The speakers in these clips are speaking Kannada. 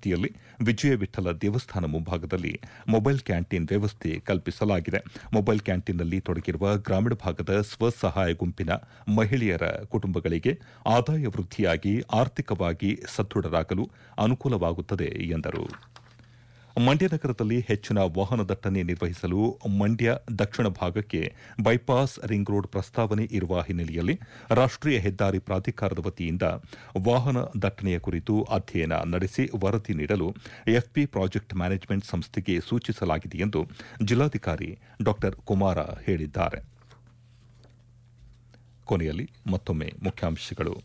ವ್ಯಾಪ್ತಿಯಲ್ಲಿ ವಿಜಯ ವಿಠಲ ದೇವಸ್ಥಾನ ಮುಂಭಾಗದಲ್ಲಿ ಮೊಬೈಲ್ ಕ್ಯಾಂಟೀನ್ ವ್ಯವಸ್ಥೆ ಕಲ್ಪಿಸಲಾಗಿದೆ ಮೊಬೈಲ್ ಕ್ಯಾಂಟೀನ್ನಲ್ಲಿ ತೊಡಗಿರುವ ಗ್ರಾಮೀಣ ಭಾಗದ ಸ್ವಸಹಾಯ ಗುಂಪಿನ ಮಹಿಳೆಯರ ಕುಟುಂಬಗಳಿಗೆ ಆದಾಯ ವೃದ್ಧಿಯಾಗಿ ಆರ್ಥಿಕವಾಗಿ ಸದೃಢರಾಗಲು ಅನುಕೂಲವಾಗುತ್ತದೆ ಎಂದರು ಮಂಡ್ಯ ನಗರದಲ್ಲಿ ಹೆಚ್ಚಿನ ವಾಹನ ದಟ್ಟಣೆ ನಿರ್ವಹಿಸಲು ಮಂಡ್ಯ ದಕ್ಷಿಣ ಭಾಗಕ್ಕೆ ಬೈಪಾಸ್ ರಿಂಗ್ ರೋಡ್ ಪ್ರಸ್ತಾವನೆ ಇರುವ ಹಿನ್ನೆಲೆಯಲ್ಲಿ ರಾಷ್ಟೀಯ ಹೆದ್ದಾರಿ ಪ್ರಾಧಿಕಾರದ ವತಿಯಿಂದ ವಾಹನ ದಟ್ಟಣೆಯ ಕುರಿತು ಅಧ್ಯಯನ ನಡೆಸಿ ವರದಿ ನೀಡಲು ಎಫ್ಪಿ ಪ್ರಾಜೆಕ್ಟ್ ಮ್ಯಾನೇಜ್ಮೆಂಟ್ ಸಂಸ್ಥೆಗೆ ಸೂಚಿಸಲಾಗಿದೆ ಎಂದು ಜಿಲ್ಲಾಧಿಕಾರಿ ಡಾ ಕುಮಾರ ಹೇಳಿದ್ದಾರೆ ಕೊನೆಯಲ್ಲಿ ಮತ್ತೊಮ್ಮೆ ಮುಖ್ಯಾಂಶಗಳು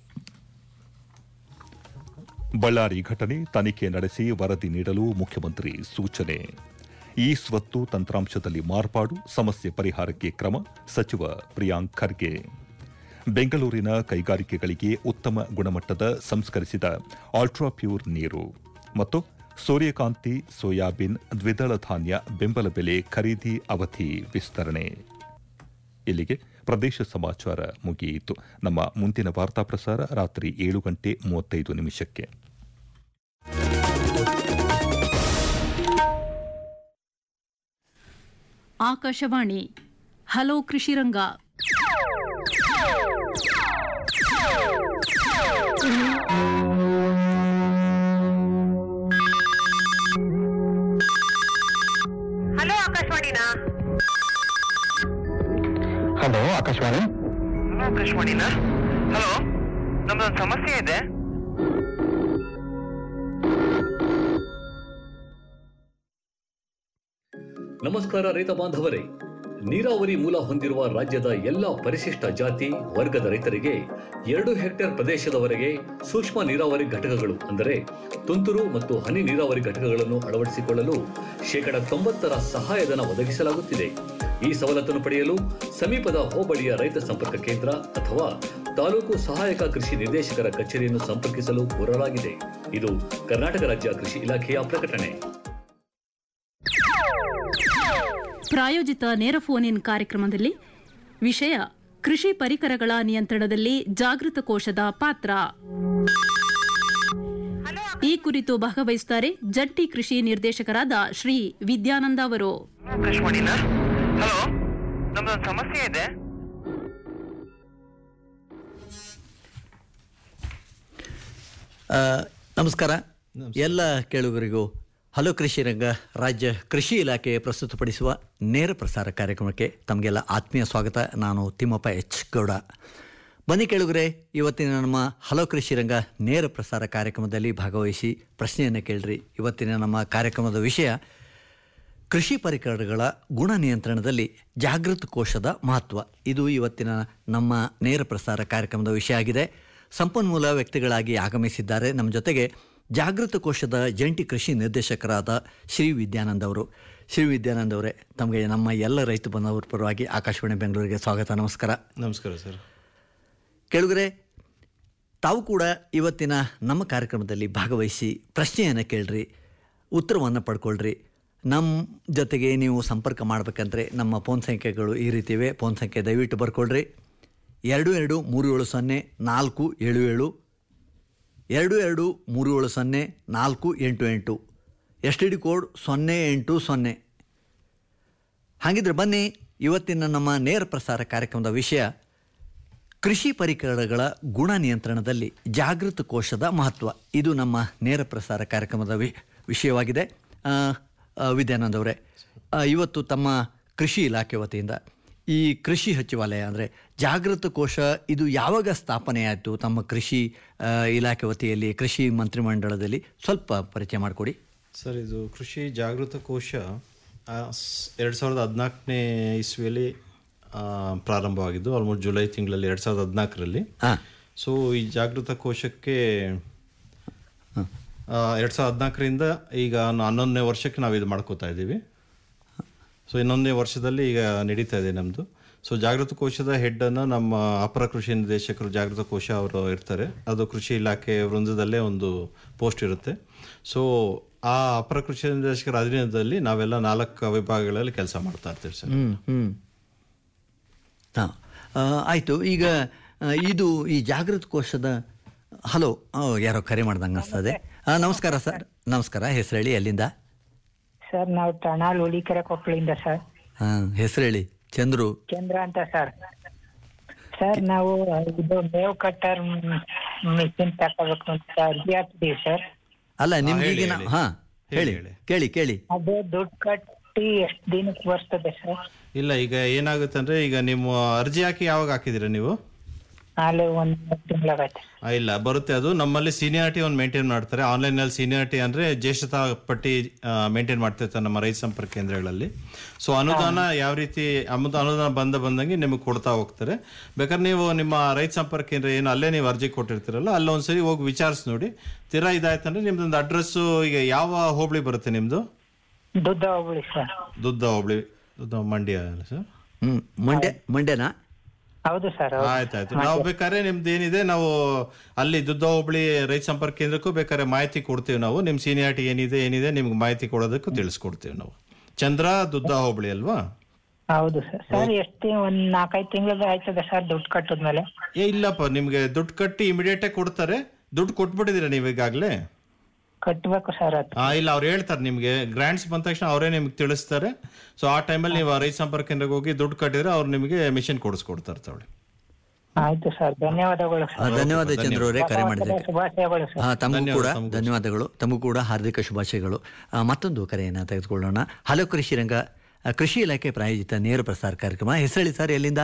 ಬಳ್ಳಾರಿ ಘಟನೆ ತನಿಖೆ ನಡೆಸಿ ವರದಿ ನೀಡಲು ಮುಖ್ಯಮಂತ್ರಿ ಸೂಚನೆ ಈ ಸ್ವತ್ತು ತಂತ್ರಾಂಶದಲ್ಲಿ ಮಾರ್ಪಾಡು ಸಮಸ್ಯೆ ಪರಿಹಾರಕ್ಕೆ ಕ್ರಮ ಸಚಿವ ಪ್ರಿಯಾಂಕ್ ಖರ್ಗೆ ಬೆಂಗಳೂರಿನ ಕೈಗಾರಿಕೆಗಳಿಗೆ ಉತ್ತಮ ಗುಣಮಟ್ಟದ ಸಂಸ್ಕರಿಸಿದ ಅಲ್ಟ್ರಾ ಪ್ಯೂರ್ ನೀರು ಮತ್ತು ಸೂರ್ಯಕಾಂತಿ ಸೋಯಾಬೀನ್ ದ್ವಿದಳ ಧಾನ್ಯ ಬೆಂಬಲ ಬೆಲೆ ಖರೀದಿ ಅವಧಿ ವಿಸ್ತರಣೆ ಇಲ್ಲಿಗೆ ಪ್ರದೇಶ ಸಮಾಚಾರ ಮುಗಿಯಿತು ನಮ್ಮ ಮುಂದಿನ ವಾರ್ತಾ ಪ್ರಸಾರ ರಾತ್ರಿ ಏಳು ಗಂಟೆ ಮೂವತ್ತೈದು ನಿಮಿಷಕ್ಕೆ ಆಕಾಶವಾಣಿ ಹಲೋ ಕೃಷಿರಂಗ ಹಲೋ ಆಕಾಶವಾಣಿನಾ ಹಲೋ ಆಕಾಶವಾಣಿ ಹಲೋ ಆಕಾಶವಾಣಿನಾ ಹಲೋ ನಮ್ದೊಂದು ಸಮಸ್ಯೆ ಇದೆ ನಮಸ್ಕಾರ ರೈತ ಬಾಂಧವರೇ ನೀರಾವರಿ ಮೂಲ ಹೊಂದಿರುವ ರಾಜ್ಯದ ಎಲ್ಲ ಪರಿಶಿಷ್ಟ ಜಾತಿ ವರ್ಗದ ರೈತರಿಗೆ ಎರಡು ಹೆಕ್ಟೇರ್ ಪ್ರದೇಶದವರೆಗೆ ಸೂಕ್ಷ್ಮ ನೀರಾವರಿ ಘಟಕಗಳು ಅಂದರೆ ತುಂತುರು ಮತ್ತು ಹನಿ ನೀರಾವರಿ ಘಟಕಗಳನ್ನು ಅಳವಡಿಸಿಕೊಳ್ಳಲು ಶೇಕಡ ತೊಂಬತ್ತರ ಸಹಾಯಧನ ಒದಗಿಸಲಾಗುತ್ತಿದೆ ಈ ಸವಲತ್ತನ್ನು ಪಡೆಯಲು ಸಮೀಪದ ಹೋಬಳಿಯ ರೈತ ಸಂಪರ್ಕ ಕೇಂದ್ರ ಅಥವಾ ತಾಲೂಕು ಸಹಾಯಕ ಕೃಷಿ ನಿರ್ದೇಶಕರ ಕಚೇರಿಯನ್ನು ಸಂಪರ್ಕಿಸಲು ಕೋರಲಾಗಿದೆ ಇದು ಕರ್ನಾಟಕ ರಾಜ್ಯ ಕೃಷಿ ಇಲಾಖೆಯ ಪ್ರಕಟಣೆ ಪ್ರಾಯೋಜಿತ ನೇರ ಫೋನ್ ಇನ್ ಕಾರ್ಯಕ್ರಮದಲ್ಲಿ ವಿಷಯ ಕೃಷಿ ಪರಿಕರಗಳ ನಿಯಂತ್ರಣದಲ್ಲಿ ಜಾಗೃತ ಕೋಶದ ಪಾತ್ರ ಈ ಕುರಿತು ಭಾಗವಹಿಸುತ್ತಾರೆ ಜಂಟಿ ಕೃಷಿ ನಿರ್ದೇಶಕರಾದ ಶ್ರೀ ವಿದ್ಯಾನಂದ ಅವರು ಹಲೋ ಆಕಾಶವಾಣಿನಾ ಹಲೋ ನಮ್ದೊಂದು ಸಮಸ್ಯೆ ಇದೆ ಆ, ನಮಸ್ಕಾರ ಎಲ್ಲ ಕೇಳುಗರಿಗೂ ಹಲೋ ಕೃಷಿ ರಂಗ ರಾಜ್ಯ ಕೃಷಿ ಇಲಾಖೆ ಪ್ರಸ್ತುತಪಡಿಸುವ ನೇರ ಪ್ರಸಾರ ಕಾರ್ಯಕ್ರಮಕ್ಕೆ ತಮಗೆಲ್ಲ ಆತ್ಮೀಯ ಸ್ವಾಗತ ನಾನು ತಿಮ್ಮಪ್ಪ ಎಚ್ ಗೌಡ ಬನ್ನಿ ಕೇಳುಗರೆ ಇವತ್ತಿನ ನಮ್ಮ ಹಲೋ ಕೃಷಿ ರಂಗ ನೇರ ಪ್ರಸಾರ ಕಾರ್ಯಕ್ರಮದಲ್ಲಿ ಭಾಗವಹಿಸಿ ಪ್ರಶ್ನೆಯನ್ನು ಕೇಳ್ರಿ ಇವತ್ತಿನ ನಮ್ಮ ಕಾರ್ಯಕ್ರಮದ ವಿಷಯ ಕೃಷಿ ಪರಿಕರಗಳ ಗುಣ ನಿಯಂತ್ರಣದಲ್ಲಿ ಜಾಗೃತ ಕೋಶದ ಮಹತ್ವ ಇದು ಇವತ್ತಿನ ನಮ್ಮ ನೇರ ಪ್ರಸಾರ ಕಾರ್ಯಕ್ರಮದ ವಿಷಯ ಆಗಿದೆ ಸಂಪನ್ಮೂಲ ವ್ಯಕ್ತಿಗಳಾಗಿ ಆಗಮಿಸಿದ್ದಾರೆ ನಮ್ಮ ಜೊತೆಗೆ ಜಾಗೃತ ಕೋಶದ ಜಂಟಿ ಕೃಷಿ ನಿರ್ದೇಶಕರಾದ ಶ್ರೀ ವಿದ್ಯಾನಂದ್ ಅವರು ಶ್ರೀ ವಿದ್ಯಾನಂದ್ ಅವರೇ ತಮಗೆ ನಮ್ಮ ಎಲ್ಲ ರೈತ ಬಂಧುವರ ಪರವಾಗಿ ಆಕಾಶವಾಣಿ ಬೆಂಗಳೂರಿಗೆ ಸ್ವಾಗತ ನಮಸ್ಕಾರ ನಮಸ್ಕಾರ ಸರ್ ಕೇಳುಗರೆ ತಾವು ಕೂಡ ಇವತ್ತಿನ ನಮ್ಮ ಕಾರ್ಯಕ್ರಮದಲ್ಲಿ ಭಾಗವಹಿಸಿ ಪ್ರಶ್ನೆಯನ್ನು ಕೇಳ್ರಿ ಉತ್ತರವನ್ನು ಪಡ್ಕೊಳ್ರಿ ನಮ್ಮ ಜೊತೆಗೆ ನೀವು ಸಂಪರ್ಕ ಮಾಡಬೇಕಂದ್ರೆ ನಮ್ಮ ಫೋನ್ ಸಂಖ್ಯೆಗಳು ಈ ರೀತಿ ಇವೆ ಫೋನ್ ಸಂಖ್ಯೆ ದಯವಿಟ್ಟು ಬರ್ಕೊಳ್ರಿ ಎರಡು ಎರಡು ಮೂರು ಏಳು ಸೊನ್ನೆ ನಾಲ್ಕು ಏಳು ಏಳು ಎರಡು ಎರಡು ಮೂರು ಏಳು ಸೊನ್ನೆ ನಾಲ್ಕು ಎಂಟು ಎಂಟು ಎಸ್ ಟಿ ಡಿ ಕೋಡ್ ಸೊನ್ನೆ ಎಂಟು ಸೊನ್ನೆ ಹಾಗಿದ್ರೆ ಬನ್ನಿ ಇವತ್ತಿನ ನಮ್ಮ ನೇರ ಪ್ರಸಾರ ಕಾರ್ಯಕ್ರಮದ ವಿಷಯ ಕೃಷಿ ಪರಿಕರಗಳ ಗುಣ ನಿಯಂತ್ರಣದಲ್ಲಿ ಜಾಗೃತ ಕೋಶದ ಮಹತ್ವ ಇದು ನಮ್ಮ ನೇರ ಪ್ರಸಾರ ಕಾರ್ಯಕ್ರಮದ ವಿ ವಿಷಯವಾಗಿದೆ ಆ, ಆ, ವಿದ್ಯಾನಂದ್ ಅವರೇ ಆ, ಇವತ್ತು ತಮ್ಮ ಕೃಷಿ ಇಲಾಖೆ ವತಿಯಿಂದ ಈ ಕೃಷಿ ಸಚಿವಾಲಯ ಅಂದರೆ ಜಾಗೃತ ಕೋಶ ಇದು ಯಾವಾಗ ಸ್ಥಾಪನೆ ಆಯಿತು ತಮ್ಮ ಕೃಷಿ ಆ, ಇಲಾಖೆ ವತಿಯಲ್ಲಿ ಕೃಷಿ ಮಂತ್ರಿಮಂಡಲದಲ್ಲಿ ಸ್ವಲ್ಪ ಪರಿಚಯ ಮಾಡಿಕೊಡಿ ಸರ್ ಇದು ಕೃಷಿ ಜಾಗೃತ ಕೋಶ ಎರಡು ಸಾವಿರದ ಹದಿನಾಲ್ಕನೇ ಇಸ್ವಿಯಲ್ಲಿ ಆ, ಪ್ರಾರಂಭವಾಗಿದ್ದು ಆಲ್ಮೋಸ್ಟ್ ಜುಲೈ ತಿಂಗಳಲ್ಲಿ ಎರಡು ಸಾವಿರದ ಹದಿನಾಲ್ಕರಲ್ಲಿ ಹಾಂ ಸೊ ಈ ಜಾಗೃತ ಕೋಶಕ್ಕೆ ಎರಡು ಸಾವಿರದ ಹದಿನಾಲ್ಕರಿಂದ ಈಗ ನ- ಹನ್ನೊಂದನೇ ವರ್ಷಕ್ಕೆ ನಾವು ಇದು ಮಾಡ್ಕೋತಾ ಇದ್ದೀವಿ ಸೊ ಇನ್ನೊಂದನೇ ವರ್ಷದಲ್ಲಿ ಈಗ ನಡೀತಾ ಇದೆ ನಮ್ಮದು ಸೊ ಜಾಗೃತ ಕೋಶದ ಹೆಡ್ಡನ್ನು ನಮ್ಮ ಅಪರ ಕೃಷಿ ನಿರ್ದೇಶಕರು ಜಾಗೃತ ಕೋಶ ಅವರು ಇರ್ತಾರೆ ಅದು ಕೃಷಿ ಇಲಾಖೆ ವೃಂದದಲ್ಲೇ ಒಂದು ಪೋಸ್ಟ್ ಇರುತ್ತೆ ಸೊ ಆ ಅಪರ ಕೃಷಿ ನಿರ್ದೇಶಕರ ಅಧೀನದಲ್ಲಿ ನಾವೆಲ್ಲ ನಾಲ್ಕು ವಿಭಾಗಗಳಲ್ಲಿ ಕೆಲಸ ಮಾಡ್ತಾ ಇರ್ತೀವಿ ಸರ್ ಹ್ಞೂ ಹ್ಞೂ ಹಾಂ ಆಯಿತು ಈಗ ಆ, ಇದು ಈ ಜಾಗೃತ ಕೋಶದ ಹಲೋ ಯಾರೋ ಕರೆ ಮಾಡ್ದಂಗೆ ಅನಿಸ್ತದೆ ಹಾಂ ನಮಸ್ಕಾರ ಸರ್ ನಮಸ್ಕಾರ ಹೆಸರು ಹೇಳಿ ಎಲ್ಲಿಂದ ಸರ್ ನಾವು ತಣಾಲ್ ಹುಲಿಕೆರೆ ಕೊಪ್ಪಳಿಂದ ಸರ್ ಹಾಂ ಹೆಸರು ಹೇಳಿ ಚಂದ್ರು ಚಂದ್ರ ಅಂತ ಸರ್ ಸರ್ ನಾವು ಇದು ಮೇವು ಕಟ್ಟರ್ ಮಿಷಿನ್ ತಗೋಬೇಕು ಅಂತ ಅರ್ಜಿ ಹಾಕ್ತೀವಿ ಸರ್ ಅಲ್ಲ ಹೇಳಿ, ನಿಮ್ಗೀಗಿನ ಹೇಳಿ. ಹಾಂ ಹೇಳಿ ಹೇಳಿ. ಕೇಳಿ ಕೇಳಿ ಅದು ದುಡ್ಡು ಕಟ್ಟಿ ಎಷ್ಟು ದಿನಕ್ಕೆ ಬರ್ತದೆ ಸರ್ ಇಲ್ಲ ಈಗ ಏನಾಗುತ್ತೆ ಅಂದ್ರೆ ಈಗ ನಿಮ್ಮ ಅರ್ಜಿ ಹಾಕಿ ಯಾವಾಗ ಹಾಕಿದ್ದೀರಾ ನೀವು ನಾಳೆ ಒಂದು ತಿಂಗಳಾಗೈತೆ ಆ, ಇಲ್ಲ ಬರುತ್ತೆ ಅದು ನಮ್ಮಲ್ಲಿ ಸೀನಿಯಾರಿಟಿ ಒಂದು ಮೇಂಟೈನ್ ಮಾಡ್ತಾರೆ ಆನ್ಲೈನಲ್ಲಿ ಸೀನಿಯಾರಿಟಿ ಅಂದರೆ ಜ್ಯೇಷ್ಠತಾ ಪಟ್ಟಿ ಮೇಂಟೈನ್ ಮಾಡ್ತಿರ್ತಾರೆ ನಮ್ಮ ರೈತ ಸಂಪರ್ಕ ಕೇಂದ್ರಗಳಲ್ಲಿ ಸೊ ಅನುದಾನ ಯಾವ ರೀತಿ ಅಮು- ಅನುದಾನ ಬಂದ ಬಂದಂಗೆ ನಿಮಗೆ ಕೊಡ್ತಾ ಹೋಗ್ತಾರೆ ಬೇಕಾದ್ರೆ ನೀವು ನಿಮ್ಮ ರೈತ ಸಂಪರ್ಕ ಕೇಂದ್ರ ಏನು ಅಲ್ಲೇ ನೀವು ಅರ್ಜಿ ಕೊಟ್ಟಿರ್ತೀರಲ್ಲ ಅಲ್ಲ ಒಂದ್ಸರಿ ಹೋಗಿ ವಿಚಾರಿಸಿ ನೋಡಿ ತೀರಾ ಇದಾಯ್ತಂದ್ರೆ ನಿಮ್ದೊಂದು ಅಡ್ರೆಸ್ಸು ಈಗ ಯಾವ ಹೋಬಳಿ ಬರುತ್ತೆ ನಿಮ್ಮದು ದುಡ್ಡ ಹೋಗ್ಲಿ ಸರ್ ದುದ್ದ ಹೋಬಳಿ ದುದ್ದ ಮಂಡ್ಯ ಅಲ್ಲ ಸರ್ ಹ್ಞೂ ಮಂಡ್ಯ ಮಂಡ್ಯನಾ ಹೌದು ಸರ್ ಆಯ್ತಾಯ್ತು ನಾವು ಬೇಕಾದ್ರೆ ನಿಮ್ದು ಏನಿದೆ ನಾವು ಅಲ್ಲಿ ದುದ್ದ ಹೋಬಳಿ ರೈತ ಸಂಪರ್ಕ ಕೇಂದ್ರಕ್ಕೂ ಬೇಕಾದ್ರೆ ಮಾಹಿತಿ ಕೊಡ್ತೀವಿ ನಾವು ನಿಮ್ ಸೀನಿಯಾರಿಟಿ ಏನಿದೆ ಏನಿದೆ ನಿಮ್ಗೆ ಮಾಹಿತಿ ಕೊಡೋದಕ್ಕೂ ತಿಳಿಸ್ಕೊಡ್ತೀವಿ ನಾವು ಚಂದ್ರ ದುದ್ದ ಹೋಬಳಿ ಅಲ್ವಾ ಹೌದು ಸರ್ ಸರ್ ಎಷ್ಟು ಒಂದ್ ನಾಲ್ಕೈದು ತಿಂಗಳು ಆಯ್ತದೆ ಸರ್ ದುಡ್ಡು ಕಟ್ಟಿದ್ಮೇಲೆ ಏ ಇಲ್ಲಪ್ಪ ನಿಮ್ಗೆ ದುಡ್ಡು ಕಟ್ಟಿ ಇಮಿಡಿಯೇಟ್ ಕೊಡ್ತಾರೆ ದುಡ್ಡು ಕೊಟ್ಬಿಟ್ಟಿದ್ದೀರಾ ನೀವು ಈಗಾಗಲೇ ಕಟ್ಟಬೇಕು ಸರ್ ಅದು ಆ ಇಲ್ಲ ಅವ್ರು ಹೇಳ್ತಾರೆ ನಿಮ್ಗೆ ಗ್ರಾಂಟ್ಸ್ ಬಂದ ತಕ್ಷಣ ಅವರೇ ನಿಮ್ಗೆ ತಿಳಿಸ್ತಾರೆ ಸೊ ಆ ಟೈಮಲ್ಲಿ ನೀವು ಆ ರೈತ ಸಂಪರ್ಕ ಕೇಂದ್ರಕ್ಕೆ ಹೋಗಿ ದುಡ್ಡು ಕಟ್ಟಿದ್ರೆ ಅವ್ರು ನಿಮಗೆ ಮಿಷನ್ ಕೊಡಿಸ್ಕೊಡ್ತಾರೆ ತಗೊಳ್ಳಿ ಆಯ್ತು ಸರ್ ಧನ್ಯವಾದಗಳು ಆ, ಸರ್ ಧನ್ಯವಾದ ಚಂದ್ರು ಅವರೇ ಕರೆ ಮಾಡಿದ್ದಕ್ಕೆ ಶುಭಾಶಯಗಳು ಸರ್ ಆ, ತಮಗೂ ಧನ್ಯವಾದ, ಕೂಡ ತಮಗೂ ಧನ್ಯವಾದಗಳು ತಮಗೂ ಕೂಡ ಹಾರ್ದಿಕ ಶುಭಾಶಯಗಳು ಆ, ಮತ್ತೊಂದು ಕರೆಯನ್ನು ತೆಗೆದುಕೊಳ್ಳೋಣ ಹಲೋ ಕೃಷಿ ರಂಗ ಆ, ಕೃಷಿ ಇಲಾಖೆ ಪ್ರಾಯೋಜಿತ ನೇರ ಪ್ರಸಾರ ಕಾರ್ಯಕ್ರಮ ಹೆಸರೇಳಿ ಸರ್ ಎಲ್ಲಿಂದ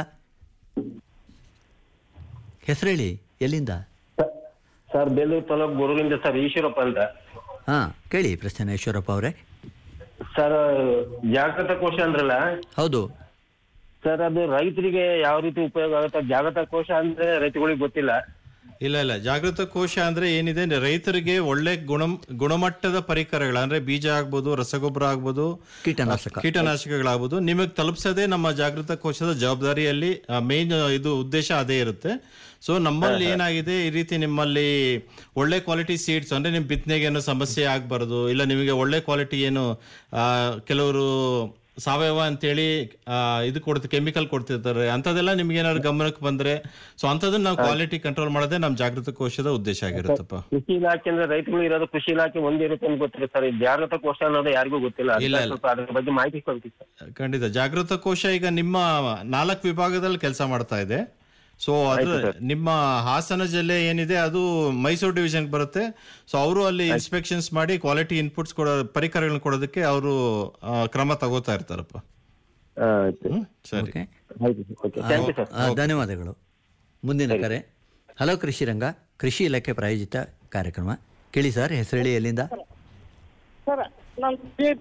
ಹೆಸರೇಳಿ ಎಲ್ಲಿಂದ ಸರ್ ಬೇಲೂರು ತಾಲೂಕು ಗುರುವಿಂದ ಸರ್ ಈಶ್ವರಪ್ಪ ಅಂತ ಹಾ ಕೇಳಿ ಪ್ರಶ್ನೆ ಈಶ್ವರಪ್ಪ ಅವರೇ ಸರ್ ಜಾಗೃತ ಕೋಶ ಅಂದ್ರಲ್ಲ ಹೌದು ಸರ್ ಅದು ರೈತರಿಗೆ ಯಾವ ರೀತಿ ಉಪಯೋಗ ಆಗುತ್ತೆ ಜಾಗೃತ ಕೋಶ ಅಂದ್ರೆ ರೈತಗಳಿಗೆ ಗೊತ್ತಿಲ್ಲ ಇಲ್ಲ ಇಲ್ಲ ಜಾಗೃತ ಕೋಶ ಅಂದ್ರೆ ಏನಿದೆ ಅಂದ್ರೆ ರೈತರಿಗೆ ಒಳ್ಳೆ ಗುಣ ಗುಣಮಟ್ಟದ ಪರಿಕರಗಳು ಅಂದ್ರೆ ಬೀಜ ಆಗ್ಬೋದು ರಸಗೊಬ್ಬರ ಆಗ್ಬೋದು ಕೀಟನಾಶಕ. ಕೀಟನಾಶಕಗಳಾಗ್ಬೋದು ನಿಮಗೆ ತಲುಪಿಸೋದೇ ನಮ್ಮ ಜಾಗೃತ ಕೋಶದ ಜವಾಬ್ದಾರಿಯಲ್ಲಿ ಮೇನ್ ಇದು ಉದ್ದೇಶ ಅದೇ ಇರುತ್ತೆ ಸೊ ನಮ್ಮಲ್ಲಿ ಏನಾಗಿದೆ ಈ ರೀತಿ ನಿಮ್ಮಲ್ಲಿ ಒಳ್ಳೆ ಕ್ವಾಲಿಟಿ ಸೀಡ್ಸ್ ಅಂದ್ರೆ ನಿಮ್ ಬಿತ್ತನೆಗೆ ಏನೋ ಸಮಸ್ಯೆ ಆಗ್ಬಾರ್ದು ಇಲ್ಲ ನಿಮಗೆ ಒಳ್ಳೆ ಕ್ವಾಲಿಟಿ ಏನು ಆ, ಕೆಲವರು ಸಾವಯವ ಅಂತೇಳಿ ಆ, ಇದು ಕೊಡ್ತ ಕೆಮಿಕಲ್ ಕೊಡ್ತಿರ್ತಾರೆ ಅಂಥದ್ದೆಲ್ಲ ನಿಮ್ಗೆ ಏನಾದ್ರು ಗಮನಕ್ಕೆ ಬಂದ್ರೆ ಸೊ ಅಂಥದ್ದನ್ನ ನಾವು ಕ್ವಾಲಿಟಿ ಕಂಟ್ರೋಲ್ ಮಾಡೋದೇ ನಮ್ಮ ಜಾಗೃತ ಕೋಶದ ಉದ್ದೇಶ ಆಗಿರುತ್ತಪ್ಪ ಕೃಷಿ ಇಲಾಖೆ ಅಂದ್ರೆ ರೈತಗಳು ಇರೋದು ಕೃಷಿ ಇಲಾಖೆ ಒಂದಿರುತ್ತೆ ಅಂತ ಗೊತ್ತಿಲ್ಲ ಸರ್ ಈ ಜಾಗೃತ ಕೋಶ ಅನ್ನೋದು ಯಾರಿಗೂ ಗೊತ್ತಿಲ್ಲ ಅದಕ್ಕೆ ಇಲ್ಲ, ಇಲ್ಲ. ಸ್ವಲ್ಪ ಅದ್ರ ಬಗ್ಗೆ ಮಾಹಿತಿ ಕೊಡ್ತೀವಿ ಸರ್ ಖಂಡಿತ ಜಾಗೃತ ಕೋಶ ಈಗ ನಿಮ್ಮ ನಾಲ್ಕು ವಿಭಾಗದಲ್ಲಿ ಕೆಲಸ ಮಾಡ್ತಾ ಇದೆ ಸೊ ಅದ್ರ ನಿಮ್ಮ ಹಾಸನ ಜಿಲ್ಲೆ ಏನಿದೆ ಅದು ಮೈಸೂರು ಡಿವಿಷನ್ ಬರುತ್ತೆ ಸೊ ಅವರು ಅಲ್ಲಿ ಇನ್ಸ್ಪೆಕ್ಷನ್ಸ್ ಮಾಡಿ ಕ್ವಾಲಿಟಿ ಇನ್ಪುಟ್ಸ್ ಕೊಡೋ ಪರಿಕರಗಳನ್ನ ಕೊಡೋದಕ್ಕೆ ಅವರು ಕ್ರಮ ತಗೋತಾ ಇರ್ತಾರಪ್ಪ ಆ, ಆಯ್ತು ಹ್ಮ್ ಸರಿ ಓಕೆ ಆಯ್ತು ಓಕೆ ಥ್ಯಾಂಕ್ ಯು ಸರ್ ಆ, ಧನ್ಯವಾದಗಳು ಮುಂದಿನ ಕರೆ ಹಲೋ ಕೃಷಿ ರಂಗ ಕೃಷಿ ಇಲಾಖೆ ಪ್ರಾಯೋಜಿತ ಕಾರ್ಯಕ್ರಮ ಕೇಳಿ ಸರ್ ಹೆಸರೇಳಿ ಎಲ್ಲಿಂದ ಸರ್ ನಾನು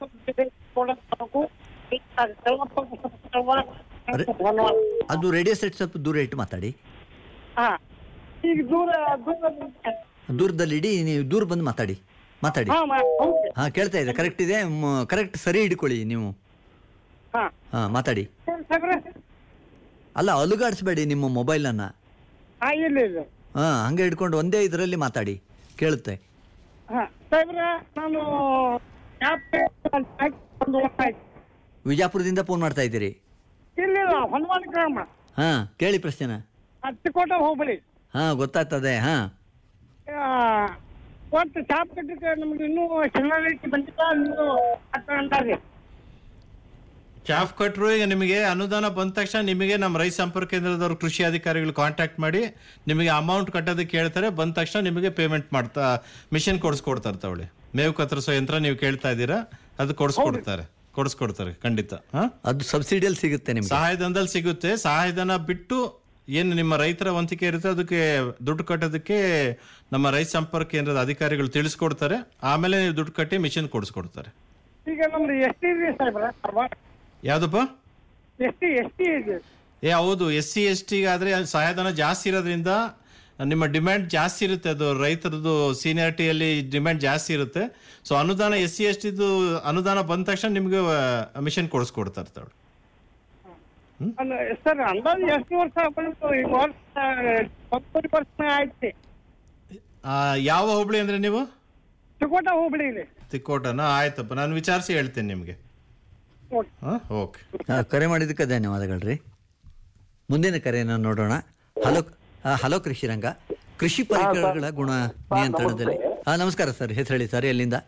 ಅರೆ, ಅದು ರೇಡಿಯೋ ಸೆಟ್ ಸ್ವಲ್ಪ ದೂರ ಇಟ್ಟು ಮಾತಾಡಿ ಹಾ ಈಗ ದೂರ ದೂರ ದೂರದಲ್ಲಿ ಇಡಿ ನೀವು ದೂರ ಬಂದು ಮಾತಾಡಿ ಮಾತಾಡಿ ಹಾ ಮಾ- ಹೌದು ಹಾ ಕೇಳ್ತಾ ಇದೆ ಕರೆಕ್ಟ್ ಇದೆ ಕರೆಕ್ಟ್ ಸರಿ ಹಿಡ್ಕೊಳ್ಳಿ ನೀವು ಹಾ ಹಾ ಮಾತಾಡಿ ಸಾಬ್ರೆ ಅಲ್ಲ ಅಲುಗಾಡಿಸ್ಬೇಡಿ ನಿಮ್ಮ ಮೊಬೈಲನ್ನು ಹಾ ಇಲ್ಲ ಇಲ್ಲ ಹಾ ಹಂಗೆ ಹಿಡ್ಕೊಂಡು ಒಂದೇ ಇದರಲ್ಲಿ ಮಾತಾಡಿ ಕೇಳುತ್ತೆ ಹಾ ಸಾಹೇಬ್ರೆ ನಾನು ಯಾಪ್ ಒಂದು ವರ್ಷ ಆಯ್ತು ವಿಜಾಪುರದಿಂದ ಫೋನ್ ಮಾಡ್ತಾ ಇದ್ದೀರಿ ಇಲ್ಲ ಇಲ್ಲ ಹನುಮಾನ್ ಗ್ರಾಮ ಹಾ ಕೇಳಿ ಪ್ರಶ್ನೆನ ಹತ್ತಿಕೋಟ ಹೋಬಳಿ ಹಾ ಗೊತ್ತಾಗ್ತದೆ ಹಾ ಆ, ಒಟ್ಟು ಚಾಪ್ ಕಟ್ಟಿದ್ರೆ ನಮ್ಗೆ ಇನ್ನೂ ಚೆನ್ನಾಗಿ ಬಂದಿಲ್ಲ ನೀವು ಅಂತಾರೆ ಚಾಫ್ ಕಟ್ರು ಈಗ ನಿಮಗೆ ಅನುದಾನ ಬಂದ ತಕ್ಷಣ ನಿಮಗೆ ನಮ್ಮ ರೈತ ಸಂಪರ್ಕ ಕೇಂದ್ರದವ್ರು ಕೃಷಿ ಅಧಿಕಾರಿಗಳು ಕಾಂಟ್ಯಾಕ್ಟ್ ಮಾಡಿ ನಿಮಗೆ ಅಮೌಂಟ್ ಕಟ್ಟೋದಕ್ಕೆ ಹೇಳ್ತಾರೆ ಬಂದ ತಕ್ಷಣ ನಿಮಗೆ ಪೇಮೆಂಟ್ ಮಾಡ್ತಾ ಮಿಷನ್ ಕೊಡಿಸ್ಕೊಡ್ತಾರೆ ತಗೊಳ್ಳಿ ಮೇವು ಕತ್ತರಿಸೋ ಯಂತ್ರ ನೀವು ಕೇಳ್ತಾ ಇದ್ದೀರಾ ಅದು ಕೊಡಿಸ್ಕೊಡ್ತಾರೆ ಕೊಡಿಸ್ಕೊಡ್ತಾರೆ ಖಂಡಿತ ಹಾ ಅದು ಸಬ್ಸಿಡಿಯಲ್ಲಿ ಸಿಗುತ್ತೆ ನಿಮ್ಗೆ ಸಹಾಯಧನದಲ್ಲಿ ಸಿಗುತ್ತೆ ಸಹಾಯಧನ ಬಿಟ್ಟು ಏನು ನಿಮ್ಮ ರೈತರ ವಂತಿಕೆ ಇರುತ್ತೆ ಅದಕ್ಕೆ ದುಡ್ಡು ಕಟ್ಟೋದಕ್ಕೆ ನಮ್ಮ ರೈತ ಸಂಪರ್ಕ ಕೇಂದ್ರದ ಅಧಿಕಾರಿಗಳು ತಿಳಿಸ್ಕೊಡ್ತಾರೆ ಆಮೇಲೆ ನೀವು ದುಡ್ಡು ಕಟ್ಟಿ ಮಿಷನ್ ಕೊಡಿಸ್ಕೊಡ್ತಾರೆ ಈಗ ನಮ್ದು ಎಷ್ಟಿ ಇದೆ ಸಾಹೇಬ್ರ ಯಾವ್ದಪ್ಪ ಎಷ್ಟಿ ಎಷ್ಟಿ ಇದೆ ಏ ಹೌದು ಎಸ್ ಸಿ ಎಸ್ ಟಿಗಾದ್ರೆ ಸಹಾಯಧನ ಜಾಸ್ತಿ ಇರೋದ್ರಿಂದ ನಿಮ್ಮ ಡಿಮ್ಯಾಂಡ್ ಜಾಸ್ತಿ ಇರುತ್ತೆ ಅದು ರೈತರದ್ದು ಸೀನಿಯಾರಿಟಿಯಲ್ಲಿ ಡಿಮ್ಯಾಂಡ್ ಜಾಸ್ತಿ ಇರುತ್ತೆ ಸೊ ಅನುದಾನ ಎಸ್ ಸಿ ಎಸ್ ಟಿದು ಅನುದಾನ ಬಂದ ತಕ್ಷಣ ನಿಮ್ಗೆ ಮಿಷನ್ ಕೊಡಿಸ್ಕೊಡ್ತಾರೆ ತಗೊಳ್ಳಿ ಅಲ್ಲ ಸರ್ ಅಂದಾಜು ಎಷ್ಟು ವರ್ಷ ಬಂತು ಈ ವರ್ಷ ಒಂಬತ್ತು ವರ್ಷ ಆಯ್ತು ಆ, ಯಾವ ಹೋಬಳಿ ಅಂದ್ರೆ ನೀವು ಚಿಕೋಟ ಹೋಬಳಿ ಇದೆ ತಿಕ್ಕೋಟನ ಆಯ್ತಪ್ಪ ನಾನು ವಿಚಾರಿಸಿ ಹೇಳ್ತೇನೆ ನಿಮಗೆ ಓಕೆ ಹಾಂ ಓಕೆ ಆ, ಕರೆ ಮಾಡಿದ್ದಕ್ಕೆ ಧನ್ಯವಾದಗಳು ರೀ ಮುಂದಿನ ಕರೆಯನ್ನು ನೋಡೋಣ ಹಲೋ ಆ, ಹಲೋ ಕೃಷಿ ರಂಗ ಕೃಷಿ ಪರಿಕರಗಳ ಗುಣ ನಿಯಂತ್ರಣದಲ್ಲಿ ಹಾ ನಮಸ್ಕಾರ ಸರ್ ಹೆಸರು ಹೇಳಿ ಸರ್ ಎಲ್ಲಿಂದ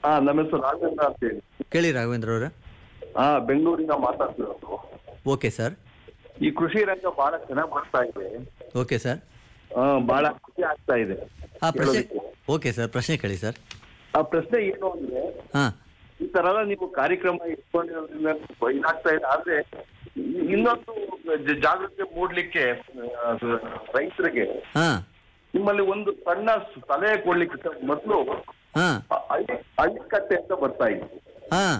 ಹಾ ನಮ್ಮ ಹೆಸರು ರಾಘವೇಂದ್ರ ಅಂತ ಹೇಳಿ ಕೇಳಿ ರಾಘವೇಂದ್ರ ಅವರೇ ಹಾ ಬೆಂಗಳೂರಿಂದ ಮಾತಾಡ್ತಿರೋದು ಓಕೆ ಸರ್ ಈ ಕೃಷಿ ರಂಗ ಬಹಳ ಚೆನ್ನಾಗಿ ಬರ್ತಾ ಇದೆ ಓಕೆ ಸರ್ ಆ, ಬಹಳ ಖುಷಿ ಆಗ್ತಾ ಇದೆ ಆ ಪ್ರಶ್ನೆ ಕೇಳೋದಕ್ಕೆ. ಓಕೆ ಸರ್ ಪ್ರಶ್ನೆ ಕೇಳಿ ಸರ್ ಆ ಪ್ರಶ್ನೆ ಏನು ಅಂದ್ರೆ ಹಾಂ ಈ ತರ ಎಲ್ಲ ನೀವು ಕಾರ್ಯಕ್ರಮ ಇಟ್ಕೊಂಡಿರೋದ್ರಿಂದ ಇದಾಗ್ತಾ ಇದೆ ಆದ್ರೆ ಇ- ಇನ್ನೊಂದು ಜ- ಜಾಗೃತಿ ಮೂಡ್ಲಿಕ್ಕೆ ಆ, ರೈತರಿಗೆ ಹಾಂ ನಿಮ್ಮಲ್ಲಿ ಒಂದು ಸಣ್ಣ ಸಲಹೆ ಕೊಡ್ಲಿಕ್ಕೆ ಮೊದಲು ಹಾಂ ಹಳ್ಳಿ ಹಳ್ಳಿಕಟ್ಟೆ ಅಂತ ಬರ್ತಾ ಇದೆ ಹಾಂ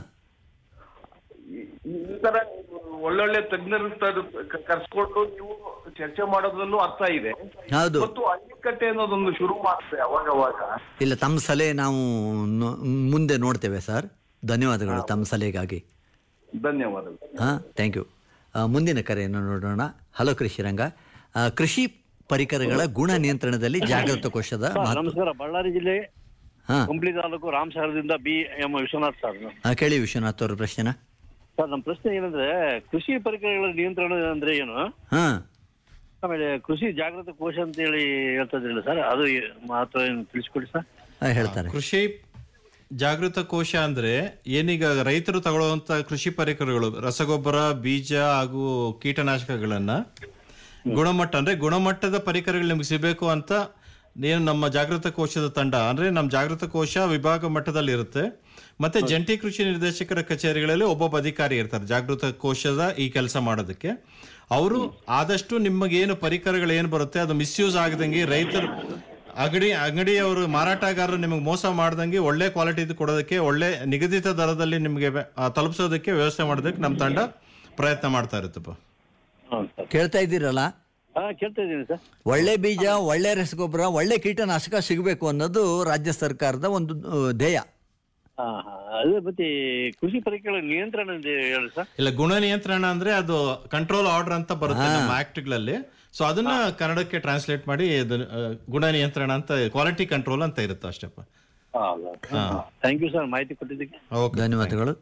ಈ- ಈ ತರ ಒಳ್ಳೊಳ್ಳೆ ತಜ್ಞರ ಕರ್ಸ್ಕೊಂಡು ನೀವು ಚರ್ಚೆ ಮಾಡೋದ್ರಲ್ಲೂ ಅರ್ಥ ಇದೆ ಹೌದು ಮತ್ತು ಹಳ್ಳಿಕಟ್ಟೆ ಅನ್ನೋದೊಂದು ಶುರು ಮಾಡ್ತಾರೆ ಅವಾಗ ಅವಾಗ ಇಲ್ಲ ತಮ್ಮ ಸಲಹೆ ನಾವು ನೋ- ಮುಂದೆ ನೋಡ್ತೇವೆ ಸರ್ ಧನ್ಯವಾದಗಳು ತಮ್ಮ ಸಲಹೆಗಾಗಿ ಧನ್ಯವಾದಗಳು ಹಾಂ ಥ್ಯಾಂಕ್ ಯು ಮುಂದಿನ ಕರೆಯನ್ನು ನೋಡೋಣ ಹಲೋ ಕೃಷಿರಂಗ ಆ, ಕೃಷಿ ಪರಿಕರಗಳ ಗುಣ ನಿಯಂತ್ರಣದಲ್ಲಿ ಜಾಗೃತ ಕೋಶದ ಮಹತ್ವ ನಮಸ್ಕಾರ ಬಳ್ಳಾರಿ ಜಿಲ್ಲೆ ಹಾಂ ಹುಂಬ್ಳಿ ತಾಲೂಕು ರಾಮಸಾಗರದಿಂದ ಬಿ ಎಂ ವಿಶ್ವನಾಥ್ ಸರ್ ಕೇಳಿ ವಿಶ್ವನಾಥ್ ಅವ್ರ ಪ್ರಶ್ನೆನ ಸರ್ ನಮ್ಮ ಪ್ರಶ್ನೆ ಏನಂದ್ರೆ ಕೃಷಿ ಪರಿಕರಗಳ ನಿಯಂತ್ರಣ ಅಂದ್ರೆ ಏನು ಹಾಂ ಆಮೇಲೆ ಕೃಷಿ ಜಾಗೃತ ಕೋಶ ಅಂತ ಹೇಳಿ ಹೇಳ್ತಾ ಇದ್ರಲ್ಲ ಸರ್ ಅದು ಮಹತ್ವ ಏನು ತಿಳಿಸ್ಕೊಡಿ ಸರ್ ಹೇಳ್ತಾರೆ ಕೃಷಿ ಜಾಗೃತ ಕೋಶ ಅಂದ್ರೆ ಏನೀಗ ರೈತರು ತಗೊಳ್ಳುವಂತ ಕೃಷಿ ಪರಿಕರಗಳು ರಸಗೊಬ್ಬರ ಬೀಜ ಹಾಗೂ ಕೀಟನಾಶಕಗಳನ್ನ ಗುಣಮಟ್ಟ ಅಂದ್ರೆ ಗುಣಮಟ್ಟದ ಪರಿಕರಗಳು ನಿಮ್ಗೆ ಸಿಗಬೇಕು ಅಂತ ಏನು ನಮ್ಮ ಜಾಗೃತ ಕೋಶದ ತಂಡ ಅಂದ್ರೆ ನಮ್ಮ ಜಾಗೃತ ಕೋಶ ವಿಭಾಗ ಮಟ್ಟದಲ್ಲಿ ಇರುತ್ತೆ ಮತ್ತೆ ಜಂಟಿ ಕೃಷಿ ನಿರ್ದೇಶಕರ ಕಚೇರಿಗಳಲ್ಲಿ ಒಬ್ಬೊಬ್ಬ ಅಧಿಕಾರಿ ಇರ್ತಾರೆ ಜಾಗೃತ ಕೋಶದ ಈ ಕೆಲಸ ಮಾಡೋದಕ್ಕೆ ಅವರು ಆದಷ್ಟು ನಿಮಗೇನು ಪರಿಕರಗಳು ಏನು ಬರುತ್ತೆ ಅದು ಮಿಸ್ಯೂಸ್ ಆಗದಂಗೆ ರೈತರು ಅಂಗಡಿ ಅಂಗಡಿಯವರು ಮಾರಾಟಗಾರರು ನಿಮಗೆ ಮೋಸ ಮಾಡ್ದಂಗೆ ಒಳ್ಳೆ ಕ್ವಾಲಿಟಿ ಕೊಡೋದಕ್ಕೆ ಒಳ್ಳೆ ನಿಗದಿತ ದರದಲ್ಲಿ ನಿಮಗೆ ಆ, ತಲುಪಿಸೋದಕ್ಕೆ ವ್ಯವಸ್ಥೆ ಮಾಡೋದಕ್ಕೆ ನಮ್ಮ ತಂಡ ಪ್ರಯತ್ನ ಮಾಡ್ತಾ ಇರುತ್ತಪ್ಪ ಕೇಳ್ತಾ ಇದ್ದೀರಲ್ಲ ಹಾ ಕೇಳ್ತಾ ಇದ್ದೀನಿ ಸರ್ ಒಳ್ಳೆ ಬೀಜ ಒಳ್ಳೆ ರಸಗೊಬ್ಬರ ಒಳ್ಳೆ ಕೀಟನಾಶಕ ಸಿಗಬೇಕು ಅನ್ನೋದು ರಾಜ್ಯ ಸರ್ಕಾರದ ಒಂದು ಆ, ಧ್ಯೇಯ ಹಾ ಹಾ ಅದೇ ಮತ್ತೆ ಕೃಷಿ ಪರಿಕರಗಳ ನಿಯಂತ್ರಣ ಅಂತ ಹೇಳಿ ಸರ್ ಇಲ್ಲ ಗುಣ ನಿಯಂತ್ರಣ ಅಂದ್ರೆ ಅದು ಕಂಟ್ರೋಲ್ ಆರ್ಡರ್ ಅಂತ ಬರುತ್ತೆ ನಮ್ಮ ಆಕ್ಟ್ಗಳಲ್ಲಿ ಸೊ ಅದನ್ನ ಕನ್ನಡಕ್ಕೆ ಟ್ರಾನ್ಸ್ಲೇಟ್ ಮಾಡಿ ಅದು, ಆ, ಗುಣ ನಿಯಂತ್ರಣ ಅಂತ ಕ್ವಾಲಿಟಿ ಕಂಟ್ರೋಲ್ ಅಂತ ಇರುತ್ತೆ ಅಷ್ಟಪ್ಪ ಹಾ. ಥ್ಯಾಂಕ್ ಯು ಸರ್ ಮಾಹಿತಿ ಕೊಟ್ಟಿದ್ದಕ್ಕೆ ಧನ್ಯವಾದಗಳು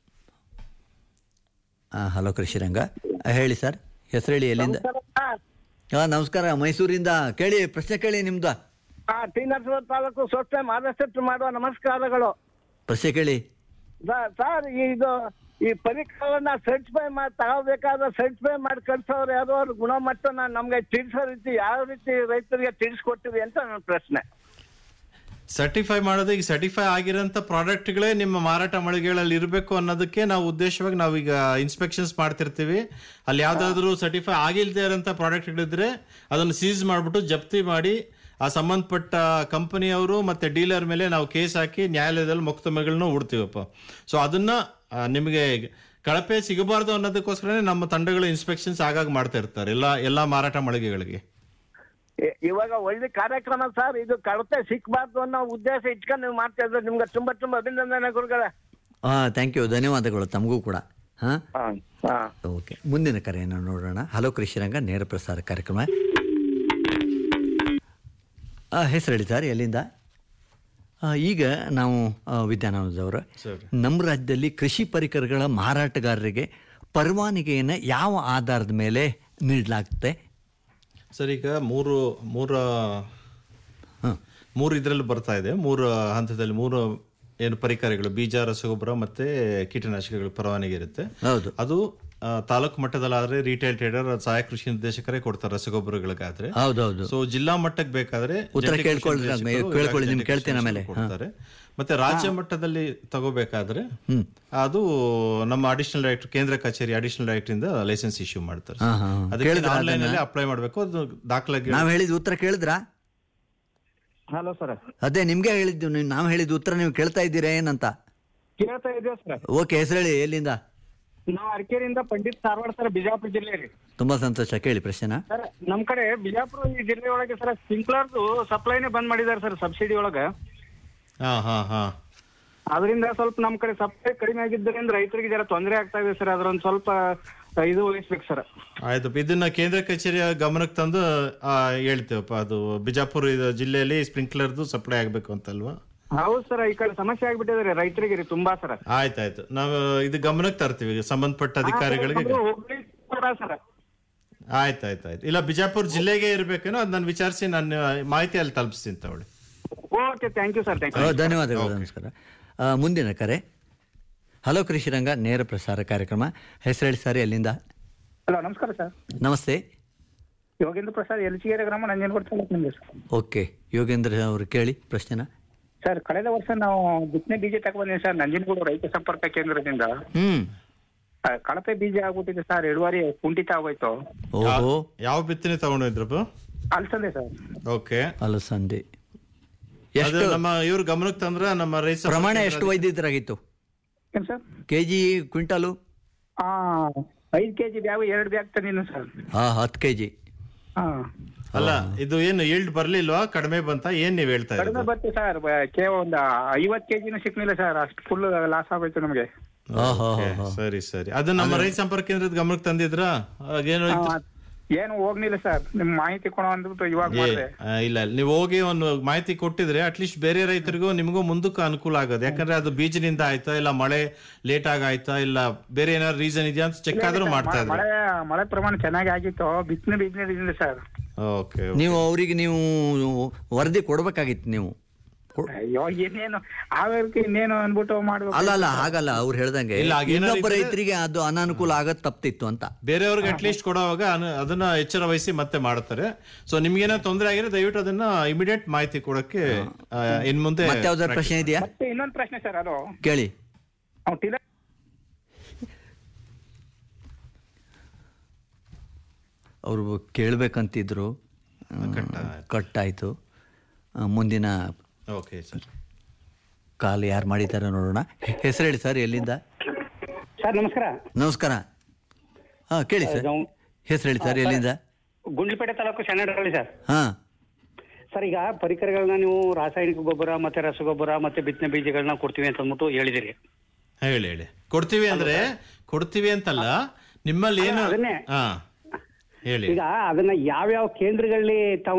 ಹಲೋ ಕೃಷಿರಂಗ ಆ, ಹೇಳಿ ಸರ್ ಹೆಸರು ಹೇಳಿ ಎಲ್ಲಿಂದ ಹಾಂ ನಮಸ್ಕಾರ ಮೈಸೂರಿಂದ ಕೇಳಿ ಪ್ರಶ್ನೆ ಕೇಳಿ ನಿಮ್ದು ಹಾ ಟಿ ನರಸೀಪುರ ತಾಲೂಕು ಸ್ವಚ್ಛ ಮಾನಸೆಟ್ಟು ಮಾಡುವ ನಮಸ್ಕಾರಗಳು ಪ್ರಶ್ನೆ ಕೇಳಿ ಸರ್ ಸರ್ ಇದು ಈ ಪರಿಕರವನ್ನ ಸರ್ಟಿಫೈ ಮಾಡಿ ತಗೋಬೇಕಾದ್ರೆ ಸರ್ಟಿಫೈ ಮಾಡಿ ಕಳ್ಸೋರು ಯಾರೋ ಅವ್ರ ಗುಣಮಟ್ಟನ ನಮ್ಗೆ ತಿಳಿಸೋ ರೀತಿ ಯಾವ ರೀತಿ ರೈತರಿಗೆ ತಿಳಿಸ್ಕೊಟ್ಟಿವಿ ಅಂತ ನನ್ನ ಪ್ರಶ್ನೆ ಸರ್ಟಿಫೈ ಮಾಡೋದು ಈಗ ಸರ್ಟಿಫೈ ಆಗಿರೋಂಥ ಪ್ರಾಡಕ್ಟ್ಗಳೇ ನಿಮ್ಮ ಮಾರಾಟ ಮಳಿಗೆಗಳಲ್ಲಿ ಇರಬೇಕು ಅನ್ನೋದಕ್ಕೆ ನಾವು ಉದ್ದೇಶವಾಗಿ ನಾವೀಗ ಇನ್ಸ್ಪೆಕ್ಷನ್ಸ್ ಮಾಡ್ತಿರ್ತೀವಿ ಅಲ್ಲಿ ಯಾವ್ದಾದ್ರು ಸರ್ಟಿಫೈ ಆಗಿಲ್ಲದೆ ಇರೋಂಥ ಪ್ರಾಡಕ್ಟ್ಗಳಿದ್ರೆ ಅದನ್ನು ಸೀಸ್ ಮಾಡಿಬಿಟ್ಟು ಜಪ್ತಿ ಮಾಡಿ ಆ ಸಂಬಂಧಪಟ್ಟ ಕಂಪನಿಯವರು ಮತ್ತೆ ಡೀಲರ್ ಮೇಲೆ ನಾವು ಕೇಸ್ ಹಾಕಿ ನ್ಯಾಯಾಲಯದಲ್ಲಿ ಮೊಕದ್ದಮೆಗಳನ್ನ ಹೂಡ್ತೀವಪ್ಪ ಸೊ ಅದನ್ನ ಆ, ನಿಮಗೆ ಕಳಪೆ ಸಿಗಬಾರ್ದು ಅನ್ನೋದಕ್ಕೋಸ್ಕರನೇ ನಮ್ಮ ತಂಡಗಳು ಇನ್ಸ್ಪೆಕ್ಷನ್ಸ್ ಆಗಾಗ ಮಾಡ್ತಾ ಇರ್ತಾರೆ ಎಲ್ಲ ಎಲ್ಲ ಮಾರಾಟ ಮಳಿಗೆಗಳಿಗೆ ಇ- ಇವಾಗ ಒಳ್ಳೆ ಕಾರ್ಯಕ್ರಮ ಸರ್ ಇದು ಕಳಪೆ ಸಿಕ್ಬಾರ್ದು ಅನ್ನೋ ಉದ್ದೇಶ ಇಟ್ಕೊಂಡು ನೀವು ಮಾಡ್ತಾ ಇದ್ರೆ ನಿಮ್ಗೆ ತುಂಬಾ ತುಂಬಾ ಅಭಿನಂದನೆ ಗುರುಗಳೇ ಹಾಂ ಥ್ಯಾಂಕ್ ಯು ಧನ್ಯವಾದಗಳು ತಮಗೂ ಕೂಡ ಹಾಂ ಹಾ ಓಕೆ ಮುಂದಿನ ಕರೆಯನ್ನು ನೋಡೋಣ ಹಲೋ ಕೃಷಿರಂಗ ನೇರ ಪ್ರಸಾರ ಕಾರ್ಯಕ್ರಮ ಆ, ಹೆಸರು ಹೇಳಿ ಸರ್ ಎಲ್ಲಿಂದ ಆ, ಈಗ ನಾವು ಆ, ವಿದ್ಯಾನಂದದವರು ನಮ್ಮ ರಾಜ್ಯದಲ್ಲಿ ಕೃಷಿ ಪರಿಕರಗಳ ಮಾರಾಟಗಾರರಿಗೆ ಪರವಾನಗಿಯನ್ನು ಯಾವ ಆಧಾರದ ಮೇಲೆ ನೀಡಲಾಗುತ್ತೆ ಸರ್ ಈಗ ಮೂರು ಮೂರ ಮೂರು ಇದರಲ್ಲಿ ಬರ್ತಾ ಇದೆ ಮೂರು ಹಂತದಲ್ಲಿ ಮೂರು ಏನು ಪರಿಕರಗಳು ಬೀಜ ರಸಗೊಬ್ಬರ ಮತ್ತೆ ಕೀಟನಾಶಕಗಳ ಪರವಾನಗಿ ಇರುತ್ತೆ ಹೌದು ಅದು ಆ, ತಾಲೂಕು ಮಟ್ಟದಲ್ಲಾದ್ರೆ ರಿಟೇಲ್ ಟ್ರೇಡರ್ ಸಹಾಯಕ ಕೃಷಿ ನಿರ್ದೇಶಕರೇ ಕೊಡ್ತಾರೆ ರಸಗೊಬ್ಬರಗಳಿಗಾದ್ರೆ ಹೌದೌದು ಸೊ ಜಿಲ್ಲಾ ಮಟ್ಟಕ್ಕೆ ಬೇಕಾದ್ರೆ ಉತ್ತರ ಜಂಟಿ ಕೃಷಿ ಕೇಳ್ಕೊಳ್ಳಿ, ನಿರ್ದೇಶಕರು, ಕೇಳ್ಕೊಳ್ಳಿ, ನಿಮ್ಗೆ ಜಂಟಿ ಕೇಳ್ತೇನೆ ಕೃಷಿ ಆಮೇಲೆ. ಕೊಡ್ತಾರೆ ಮತ್ತೆ ರಾಜ್ಯ ಮಟ್ಟದಲ್ಲಿ ತಗೋಬೇಕಾದ್ರೆ ಅದು ನಮ್ಮ ಅಡಿಷನಲ್ ಡೈರೆಕ್ಟರ್ ಕೇಂದ್ರ ಕಚೇರಿ ಅಡಿಷನಲ್ ಡೈರೆಕ್ಟರ್ ಇಂದ ಲೈಸೆನ್ಸ್ ಇಶ್ಯೂ ಮಾಡ್ತಾರೆ ಹಾ, ಹಾ, ಹಾ. ಅದಕ್ಕೆ ಕೇಳಿದ್ರಾ ಆನ್ಲೈನ್ ಅಲ್ಲಿ ಅದನ್ನ? ಅಪ್ಲೈ ಮಾಡಬೇಕು ಅದು ದಾಖಲಾಗಿ ನಾವು ಹೇಳಿದ ಉತ್ತರ ಕೇಳಿದ್ರಾ ಹಲೋ ಸರ್ ಅದೇ ನಿಮ್ಗೆ ಹೇಳಿದ್ದು ನೀವು- ನಾವು ಹೇಳಿದ ಉತ್ತರ ನೀವು ಕೇಳ್ತಾ ಇದ್ದೀರಾ ಏನಂತ ಕೇಳ್ತಾ ಇದ್ದೇವೆ ಸರ್ ಓಕೆ ಹೆಸರು ಹೇಳಿ ಎಲ್ಲಿಂದ ನಾವು ಅರಕೇರಿಯಿಂದ ಪಂಡಿತ್ ಧಾರವಾಡ ಸರ್ ಬಿಜಾಪುರ ಜಿಲ್ಲೆ ರೀ ತುಂಬಾ ಸಂತೋಷ ಕೇಳಿ ಪ್ರಶ್ನೆನ ಸರ್ ನಮ್ ಕಡೆ ಬಿಜಾಪುರ ಈ ಜಿಲ್ಲೆ ಒಳಗೆ ಸರ್ ಸ್ಪ್ರಿಂಕ್ಲರ್ದು ಸಪ್ಲೈನೇ ಬಂದ್ ಮಾಡಿದ್ದಾರೆ ಸರ್ ಸಬ್ಸಿಡಿ ಒಳಗ ಹಾ ಹಾ ಹಾ ಅದರಿಂದ ಸ್ವಲ್ಪ ನಮ್ ಕಡೆ ಸಪ್ಲೈ ಕಡಿಮೆ ಆಗಿದ್ದರಿಂದ ರೈತರಿಗೆ ಜರ ತೊಂದರೆ ಆಗ್ತಾ ಇದೆ ಸರ್ ಅದ್ರೊಂದ್ ಸ್ವಲ್ಪ ಇದು ವಹಿಸ್ಬೇಕು ಸರ್ ಆಯ್ತಪ್ಪ ಇದನ್ನ ಕೇಂದ್ರ ಕಚೇರಿಯ ಗಮನಕ್ಕೆ ತಂದು ಆ, ಹೇಳ್ತೇವಪ್ಪ ಅದು ಬಿಜಾಪುರ ಇದು ಜಿಲ್ಲೆಯಲ್ಲಿ ಸ್ಪ್ರಿಂಕ್ಲರ್ದು ಸಪ್ಲೈ ಆಗ್ಬೇಕು ಅಂತಲ್ವಾ ಹೌದು ಸರ್ ಈ ಕಡೆ ಸಮಸ್ಯೆ ಆಗ್ಬಿಟ್ಟಿದೆ ರೀ ರೈತರಿಗೆ ರೀ ತುಂಬಾ ಸರ್ ಆಯ್ತಾಯ್ತು ನಾವು ಇದು ಗಮನಕ್ಕೆ ತರ್ತೀವಿ ಸಂಬಂಧಪಟ್ಟ ಅಧಿಕಾರಿಗಳಿಗೆ ಹುಬ್ಳಿ ಸರ್ ಆಯ್ತಾಯ್ತಾಯ್ತು ಇಲ್ಲ ಬಿಜಾಪುರ ಜಿಲ್ಲೆಗೆ ಇರ್ಬೇಕೇನೋ ಅದ್ ನಾನು ವಿಚಾರಿಸಿ ನಾನು ಮಾಹಿತಿ ಅಲ್ಲಿ ತಲುಪಿಸ್ತೀನಿ ತಗೊಳ್ಳಿ okay thank you sir thank ಓ, ಯು ಧನ್ಯವಾದಗಳು ನಮಸ್ಕಾರ ಆ, ಮುಂದಿನ ಕರೆ ಹಲೋ ಕೃಷಿರಂಗ ನೇರ ಪ್ರಸಾರ ಕಾರ್ಯಕ್ರಮ ಹೆಸರು ಹೇಳಿ ಸರ್ ಎಲ್ಲಿಂದ ಹಲೋ ನಮಸ್ಕಾರ ಸರ್ ನಮಸ್ತೆ ಯೋಗೇಂದ್ರ ಪ್ರಸಾದ್ ಎಲ್ಚಿಗೆರೆ ಗ್ರಾಮ ನಂಜನಗೂಡು ತಾಲೂಕು ನಿಮ್ದು ಸರ್ ಓಕೆ ಯೋಗೇಂದ್ರ ಅವರು ಕೇಳಿ ಪ್ರಶ್ನೆನ ಸರ್ ಕಳೆದ ವರ್ಷ ನಾವು ಬಿತ್ತನೆ ಬೀಜ ತಗೊಂಡ್ಬಂದಿವಿ ಸರ್ ನಂಜನಗೂಡು ರೈತ ಸಂಪರ್ಕ ಕೇಂದ್ರದಿಂದ ಹ್ಮ್ ಆ, ಕಳಪೆ ಬೀಜ ಆಗ್ಬಿಟ್ಟಿದೆ ಸರ್ ಇಳುವರಿ ಕುಂಠಿತ ಆಗೋಯ್ತು ಓಹೋ ಯಾವ ಬಿತ್ತನೆ ತಗೊಂಡಿದ್ರಪ್ಪ ಅಲ್ಸಂದೆ ಸರ್ ಓಕೆ ಅಲಸಂದೆ ಅದು ಎಷ್ಟು ನಮ್ಮ ಇವ್ರ ಗಮನಕ್ಕೆ ತಂದ್ರ ನಮ್ಮ ರೈತ ಪ್ರಮಾಣ ಎಷ್ಟು ಒಯ್ದಿದ್ರಾಗಿತ್ತು ಏನ್ ಸರ್ ಕೆ ಜಿ ಕ್ವಿಂಟಾಲು ಆ ಐದು ಕೆಜಿ ಬ್ಯಾಗ್ ಎರಡು ಬ್ಯಾಗ್ ತಂದಿನ ಸರ್ ಹಾಂ ಹತ್ತು ಕೆ ಜಿ ಹಾ ಅಲ್ಲ ಇದು ಏನು ಈಲ್ಡ್ ಬರ್ಲಿಲ್ವಾ ಕಡಿಮೆ ಬಂತ ಏನ್ ನೀವ್ ಹೇಳ್ತಾ ಕಡಿಮೆ ಇರೋದು ಬಂತು ಸರ್ ಕೇವಲ ಒಂದು ಐವತ್ತು ಕೆಜಿನೂ ಸಿಕ್ಲಿಲ್ಲ ಸರ್ ಅಷ್ಟು ಫುಲ್ ಲಾಸ್ ಆಗೋಯ್ತು ನಮಗೆ Okay, ಸರಿ ಸರಿ ಅದು ನಮ್ಮ ರೈತ ಸಂಪರ್ಕ ಕೇಂದ್ರದ ಗಮನಕ್ಕೆ ತಂದಿದ್ರಾ ಏನು ಏನು ಹೋಗ್ಲಿಲ್ಲ ಸರ್ ನಿಮ್ ಮಾಹಿತಿ ಕೊಡೋ ಅಂದ್ಬಿಟ್ಟು ಇವಾಗ ಏ, ಮಾಡಿದೆ ಆ, ಇಲ್ಲ ನೀವು ಹೋಗಿ ಒಂದು ಮಾಹಿತಿ ಕೊಟ್ಟಿದ್ರೆ ಅಟ್ಲೀಸ್ಟ್ ಬೇರೆ ರೈತರಿಗೂ ನಿಮಗೂ ಮುಂದಕ್ಕೂ ಅನುಕೂಲ ಆಗೋದು ಯಾಕಂದ್ರೆ ಅದು ಬೀಜನಿಂದ ಆಯ್ತಾ ಇಲ್ಲ ಮಳೆ ಲೇಟ್ ಆಗ ಆಯ್ತಾ ಇಲ್ಲ ಬೇರೆ ಏನಾದ್ರು ರೀಸನ್ ಇದೆಯಾ ಅಂತ ಚೆಕ್ ಆದ್ರೂ ಮಾಡ್ತಾ ಇದ್ರು ಮಳೆ ಮಳೆ ಪ್ರಮಾಣ ಚೆನ್ನಾಗಿ ಆಗಿತ್ತು ಬಿತ್ತನೆ ಬಿತ್ತನೆ ಸರ್ ಓಕೆ ನೀವು ಅವರಿಗೆ ನೀವು ವರದಿ ಕೊಡ್ಬೇಕಾಗಿತ್ತು ನೀವು ಅಯ್ಯೋ ಇನ್ನೇನು ಆಗೋದಕ್ಕೆ ಇನ್ನೇನು ಅನ್ಬಿಟ್ಟು ಮಾಡ್ಬೇಕು ಅಲ್ಲ ಅಲ್ಲ ಹಾಗಲ್ಲ ಅವ್ರು ಹೇಳ್ದಂಗೆ ಇಲ್ಲ, ಹಾಗೇನಾದ್ರು ಇನ್ನೊಬ್ಬ ಇದ್ರೆ- ರೈತರಿಗೆ ಅದು ಅನಾನುಕೂಲ ಆಗದ್ ತಪ್ತಿತ್ತು ಅಂತ ಬೇರೆಯವ್ರಿಗೆ ಅಟ್ಲೀಸ್ಟ್ ಕೊಡುವಾಗ ಅನು- ಅದನ್ನ ಎಚ್ಚರ ವಹಿಸಿ ಮತ್ತೆ ಮಾಡ್ತಾರೆ ಸೊ ನಿಮ್ಗೇನೋ ತೊಂದರೆ ಆಗಿದ್ರೆ ದಯವಿಟ್ಟು ಅದನ್ನ ಇಮಿಡಿಯೇಟ್ ಮಾಹಿತಿ ಕೊಡಕ್ಕೆ ಆ, ಇನ್ ಮುಂದೆ ಮತ್ತೆ ಯಾವ್ದಾದ್ರು ಪ್ರಶ್ನೆ ಇದೆಯಾ ಮತ್ತೆ ಇನ್ನೊಂದು ಪ್ರಶ್ನೆ ಸರ್ ಅದು ಕೇಳಿ ಅವ್ನು ಟಿಲರ್ ಅವರು ಕೇಳಬೇಕಂತಿದ್ರು ಕಟ್ಟಾಯಿತು ಮುಂದಿನ ಓಕೆ ಸರ್ ಕಾಲ್ ಯಾರು ಮಾಡಿದ್ದಾರೆ ನೋಡೋಣ ಹೆಸರು ಹೇಳಿ ಸರ್ ಎಲ್ಲಿಂದ ಸರ್ ನಮಸ್ಕಾರ ನಮಸ್ಕಾರ ಹಾಂ ಕೇಳಿ ಸರ್ ಹೆಸರು ಹೇಳಿ ಸರ್ ಎಲ್ಲಿಂದ ಗುಂಡ್ಲಪೇಟೆ ತಾಲೂಕು ಶರಣಹಳ್ಳಿ ಸರ್ ಹಾಂ ಸರ್ ಈಗ ಪರಿಕರಗಳನ್ನ ನೀವು ರಾಸಾಯನಿಕ ಗೊಬ್ಬರ ಮತ್ತೆ ರಸಗೊಬ್ಬರ ಮತ್ತೆ ಬಿತ್ತನೆ ಬೀಜಗಳನ್ನ ಕೊಡ್ತೀವಿ ಅಂತ ಅಂದ್ಬಿಟ್ಟು ಹೇಳಿದಿರಿ ಹೇಳಿ ಹೇಳಿ ಕೊಡ್ತೀವಿ ಅಂದ್ರೆ ಕೊಡ್ತೀವಿ ಅಂತಲ್ಲ ನಿಮ್ಮಲ್ಲಿ ಏನು ಅಲ್ಲ, ಅದನ್ನೇ. ಹಾ ಹೇಳಿ ಈಗ ಅದನ್ನ ಯಾವ್ಯಾವ ಕೇಂದ್ರಗಳಲ್ಲಿ ತಾವು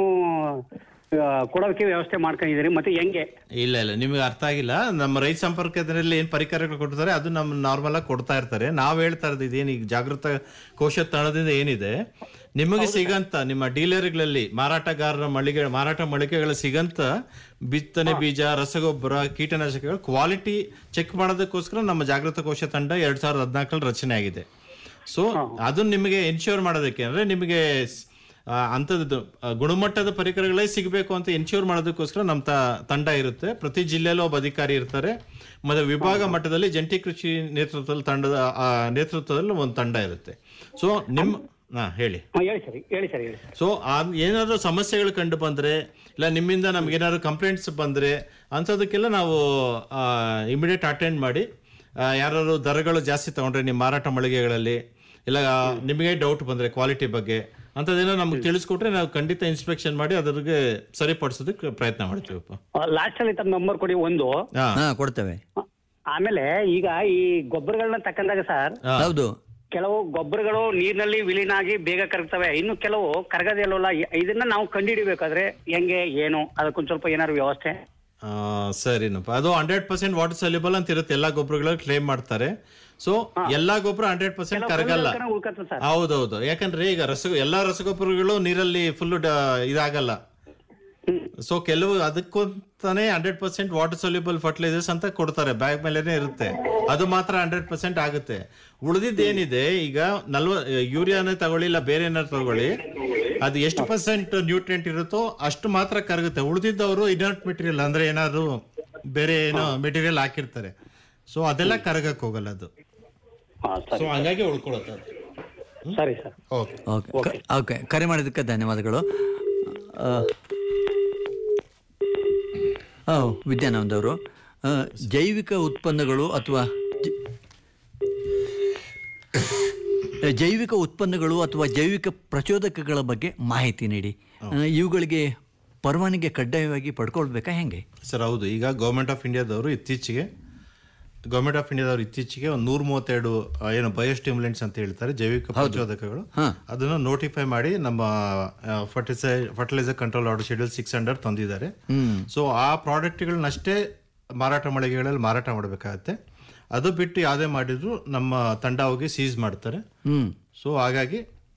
ಆ, ಕೊಡೋದಕ್ಕೆ ವ್ಯವಸ್ಥೆ ಮಾಡ್ಕೊಂಡಿದ್ದೀರಿ ಮತ್ತೆ ಹೆಂಗೆ ಇಲ್ಲ ಇಲ್ಲ ನಿಮಗೆ ಅರ್ಥ ಆಗಿಲ್ಲ ನಮ್ಮ ರೈತ ಸಂಪರ್ಕದಲ್ಲಿ ಏನ್ ಪರಿಕರಗಳು ಕೊಡ್ತಾರೆ ಅದು ನಮ್ಮ ನಾರ್ಮಲ್ ಆಗಿ ಕೊಡ್ತಾ ಇರ್ತಾರೆ ನಾವ್ ಹೇಳ್ತಾ ಇರೋದು ಇದೇನು ಈಗ ಜಾಗೃತ ಕೋಶ ತಾಣದಿಂದ ಏನಿದೆ ನಿಮಗೆ ಸಿಗಂತ ನಿಮ್ಮ ಡೀಲರ್ಗಳಲ್ಲಿ ಮಾರಾಟಗಾರರ ಮಳಿಗೆ ಮಾರಾಟ ಮಳಿಗೆಗಳ ಸಿಗಂತ ಬಿತ್ತನೆ ಬೀಜ ರಸಗೊಬ್ಬರ ಕೀಟನಾಶಕಗಳು ಕ್ವಾಲಿಟಿ ಚೆಕ್ ಮಾಡೋದಕ್ಕೋಸ್ಕರ ನಮ್ಮ ಜಾಗೃತ ಕೋಶ ತಂಡ ಎರಡ್ ಸಾವಿರದ ಹದಿನಾಲ್ಕರಲ್ಲಿ ರಚನೆ ಆಗಿದೆ ಸೊ ಅದನ್ನ ನಿಮಗೆ ಎನ್ಶ್ಯೂರ್ ಮಾಡೋದಕ್ಕೆ ಅಂದ್ರೆ ನಿಮಗೆ ಸ್- ಆ, ಅಂಥದ್ದು ಆ, ಗುಣಮಟ್ಟದ ಪರಿಕರಗಳೇ ಸಿಗಬೇಕು ಅಂತ ಎನ್ಶ್ಯೂರ್ ಮಾಡೋದಕ್ಕೋಸ್ಕರ ನಮ್ಮ ತ- ತಂಡ ಇರುತ್ತೆ ಪ್ರತಿ ಜಿಲ್ಲೆಯಲ್ಲೂ ಒಬ್ಬ ಅಧಿಕಾರಿ ಇರ್ತಾರೆ ಮತ್ತೆ ವಿಭಾಗ ಮಟ್ಟದಲ್ಲಿ ಜಂಟಿ ಕೃಷಿ ನೇತೃತ್ವದಲ್ಲಿ ತಂಡದ ಆ, ನೇತೃತ್ವದಲ್ಲಿ ಒಂದು ತಂಡ ಇರುತ್ತೆ ಸೊ ನಿಮ್ಮ ಹಾ ಹೇಳಿ ಹಾ, ಹೇಳಿ ಸರ್ ಹೇಳಿ ಸರ್ ಹೇಳಿ ಸರ್ ಸೊ ಏನಾದರೂ ಸಮಸ್ಯೆಗಳು ಕಂಡು ಬಂದರೆ ಇಲ್ಲ ನಿಮ್ಮಿಂದ ನಮ್ಗೆ ಏನಾದ್ರು ಕಂಪ್ಲೇಂಟ್ಸ್ ಬಂದರೆ ಅಂಥದಕ್ಕೆಲ್ಲ ನಾವು ಇಮಿಡಿಯೇಟ್ ಅಟೆಂಡ್ ಮಾಡಿ ಯಾರು ದರಗಳು ಜಾಸ್ತಿ ತಗೊಂಡ್ರೆ ನಿಮ್ಮ ಮಾರಾಟ ಮಳಿಗೆಗಳಲ್ಲಿ ಇಲ್ಲ ನಿಮಗೆ ಡೌಟ್ ಬಂದರೆ ಕ್ವಾಲಿಟಿ ಬಗ್ಗೆ ಅಂಥದ್ದೇನೋ ನಮ್ಗೆ ತಿಳಿಸ್ಕೊಟ್ರೆ ನಾವು ಖಂಡಿತ ಇನ್ಸ್ಪೆಕ್ಷನ್ ಮಾಡಿ ಅದ್ರಿಗೆ ಸರಿಪಡಿಸೋದಕ್ಕೆ ಪ್ರಯತ್ನ ಮಾಡ್ತೀವಪ್ಪ ಲಾಸ್ಟ್ ಅಲ್ಲಿ ತಮ್ಮ ನಂಬರ್ ಕೊಡಿ ಒಂದು ಹಾ ಹಾಂ ಕೊಡ್ತೇವೆ ಆಮೇಲೆ ಈಗ ಈ ಗೊಬ್ಬರಗಳನ್ನ ತಕ್ಕಂದಾಗ ಸರ್ ಹೌದು ಕೆಲವು ಗೊಬ್ಬರಗಳು ನೀರಿನಲ್ಲಿ ವಿಲೀನ ಆಗಿ ಬೇಗ ಕರಗ್ತವೆ ಇನ್ನು ಕೆಲವು ಕರಗದೇ ಇಲ್ವಲ್ಲ ಇ- ಇದನ್ನ ನಾವು ಕಂಡುಹಿಡಿಬೇಕಾದ್ರೆ ಹೆಂಗೆ ಏನು ಅದಕ್ಕೊಂದ್ ಸ್ವಲ್ಪ ಏನಾದ್ರು ವ್ಯವಸ್ಥೆ ಆ, ಸರಿನಪ್ಪ ಅದು ಹಂಡ್ರೆಡ್ ಪರ್ಸೆಂಟ್ ವಾಟರ್ ಸಲ್ಯೂಬಲ್ ಅಂತ ಇರುತ್ತೆ ಎಲ್ಲಾ ಗೊಬ್ಬರಗಳು ಕ್ಲೇಮ್ ಮಾಡ್ತಾರೆ ಸೊ ಎಲ್ಲಾ ಗೊಬ್ಬರ ಹಂಡ್ರೆಡ್ ಪರ್ಸೆಂಟ್ ಕರಗಲ್ಲ ಉಳ್ಕತ್ತ ಸರ್ ಹೌದೌದು ಯಾಕಂದ್ರೆ ಈಗ ರಸ ಎಲ್ಲಾ ರಸಗೊಬ್ಬರಗಳು ನೀರಲ್ಲಿ ಫುಲ್ ಇದಾಗಲ್ಲ ಸೊ ಕೆಲವು ಅದಕ್ಕಂತಾನೆ hundred percent water soluble fertilizers ಅಂತ ಕೊಡ್ತಾರೆ ಬ್ಯಾಗ್ ಮೇಲೆನೆ ಇರುತ್ತೆ ಅದು ಮಾತ್ರ ಹಂಡ್ರೆಡ್ ಪರ್ಸೆಂಟ್ ಆಗುತ್ತೆ ಉಳಿದಿದ್ದು ಏನಿದೆ ಈಗ ನಲ್ವ ಯೂರಿಯಾನೇ ತಗೊಳ್ಳಿ ಇಲ್ಲ ಬೇರೆ ಏನಾದ್ರು ತಗೊಳ್ಳಿ ಅದು ಎಷ್ಟು ಪರ್ಸೆಂಟ್ ನ್ಯೂಟ್ರಿಯೆಂಟ್ ಇರುತ್ತೋ ಅಷ್ಟು ಮಾತ್ರ ಕರಗುತ್ತೆ ಉಳಿದಿದ್ದವರು ಇನರ್ಟ್ ಮೆಟೀರಿಯಲ್ ಅಂದ್ರೆ ಏನಾದ್ರು ಬೇರೆ ಏನೋ ಮೆಟೀರಿಯಲ್ ಹಾಕಿರ್ತಾರೆ ಸೊ ಅದೆಲ್ಲ ಕರಗಕ್ಕೆ ಹೋಗಲ್ಲ ಅದು ಸೊ ಹಂಗಾಗಿ ಉಳ್ಕೊಳುತ್ತೆ ಅದು ಸರಿ ಸರ್ ಓಕೆ ಓಕೆ ಕ- ಓಕೆ ಕರೆ ಮಾಡಿದ್ದಕ್ಕೆ ಧನ್ಯವಾದಗಳು ಆ, ಆ, ವಿದ್ಯಾನಂದ್ ಅವರು ಆ, ಜೈವಿಕ ಉತ್ಪನ್ನಗಳು ಅಥವಾ ಜ- ಜೈವಿಕ ಉತ್ಪನ್ನಗಳು ಅಥವಾ ಜೈವಿಕ ಪ್ರಚೋದಕಗಳ ಬಗ್ಗೆ ಮಾಹಿತಿ ನೀಡಿ ಆ, ಇವುಗಳಿಗೆ ಪರವಾನಗಿ ಕಡ್ಡಾಯವಾಗಿ ಪಡ್ಕೊಳ್ಬೇಕಾ ಹೆಂಗೆ ಸರ್ ಹೌದು ಈಗ ಗೌರ್ಮೆಂಟ್ ಆಫ್ ಇಂಡಿಯಾದವರು ಇತ್ತೀಚೆಗೆ ಗೌರ್ಮೆಂಟ್ ಆಫ್ ಇಂಡಿಯಾದವರು ಇತ್ತೀಚೆಗೆ ಒಂದು ನೂರ ಮೂವತ್ತೆರಡು ಆ, ಏನು ಬಯೋಸ್ಟಿಮ್ಯುಲೆಂಟ್ಸ್ ಅಂತ ಹೇಳ್ತಾರೆ ಜೈವಿಕ ಪ್ರಚೋದಕಗಳು ಅದನ್ನು ನೋಟಿಫೈ ಮಾಡಿ ನಮ್ಮ ಫರ್ಟಿಸೈ fertilizer control order schedule six hundred ತಂದಿದ್ದಾರೆ ಹ್ಮ್. ಸೊ ಆ ಪ್ರಾಡಕ್ಟ್ಗಳನ್ನಷ್ಟೇ ಮಾರಾಟ ಮಳಿಗೆಗಳಲ್ಲಿ ಮಾರಾಟ ಮಾಡಬೇಕಾಗತ್ತೆ ಅದು ಬಿಟ್ಟು ಯಾವುದೇ ಮಾಡಿದ್ರು ನಮ್ಮ ತಂಡ ಹೋಗಿ ಸೀಸ್ ಮಾಡ್ತಾರೆ ಹ್ಮ್ ಸೊ ಹಾಗಾಗಿ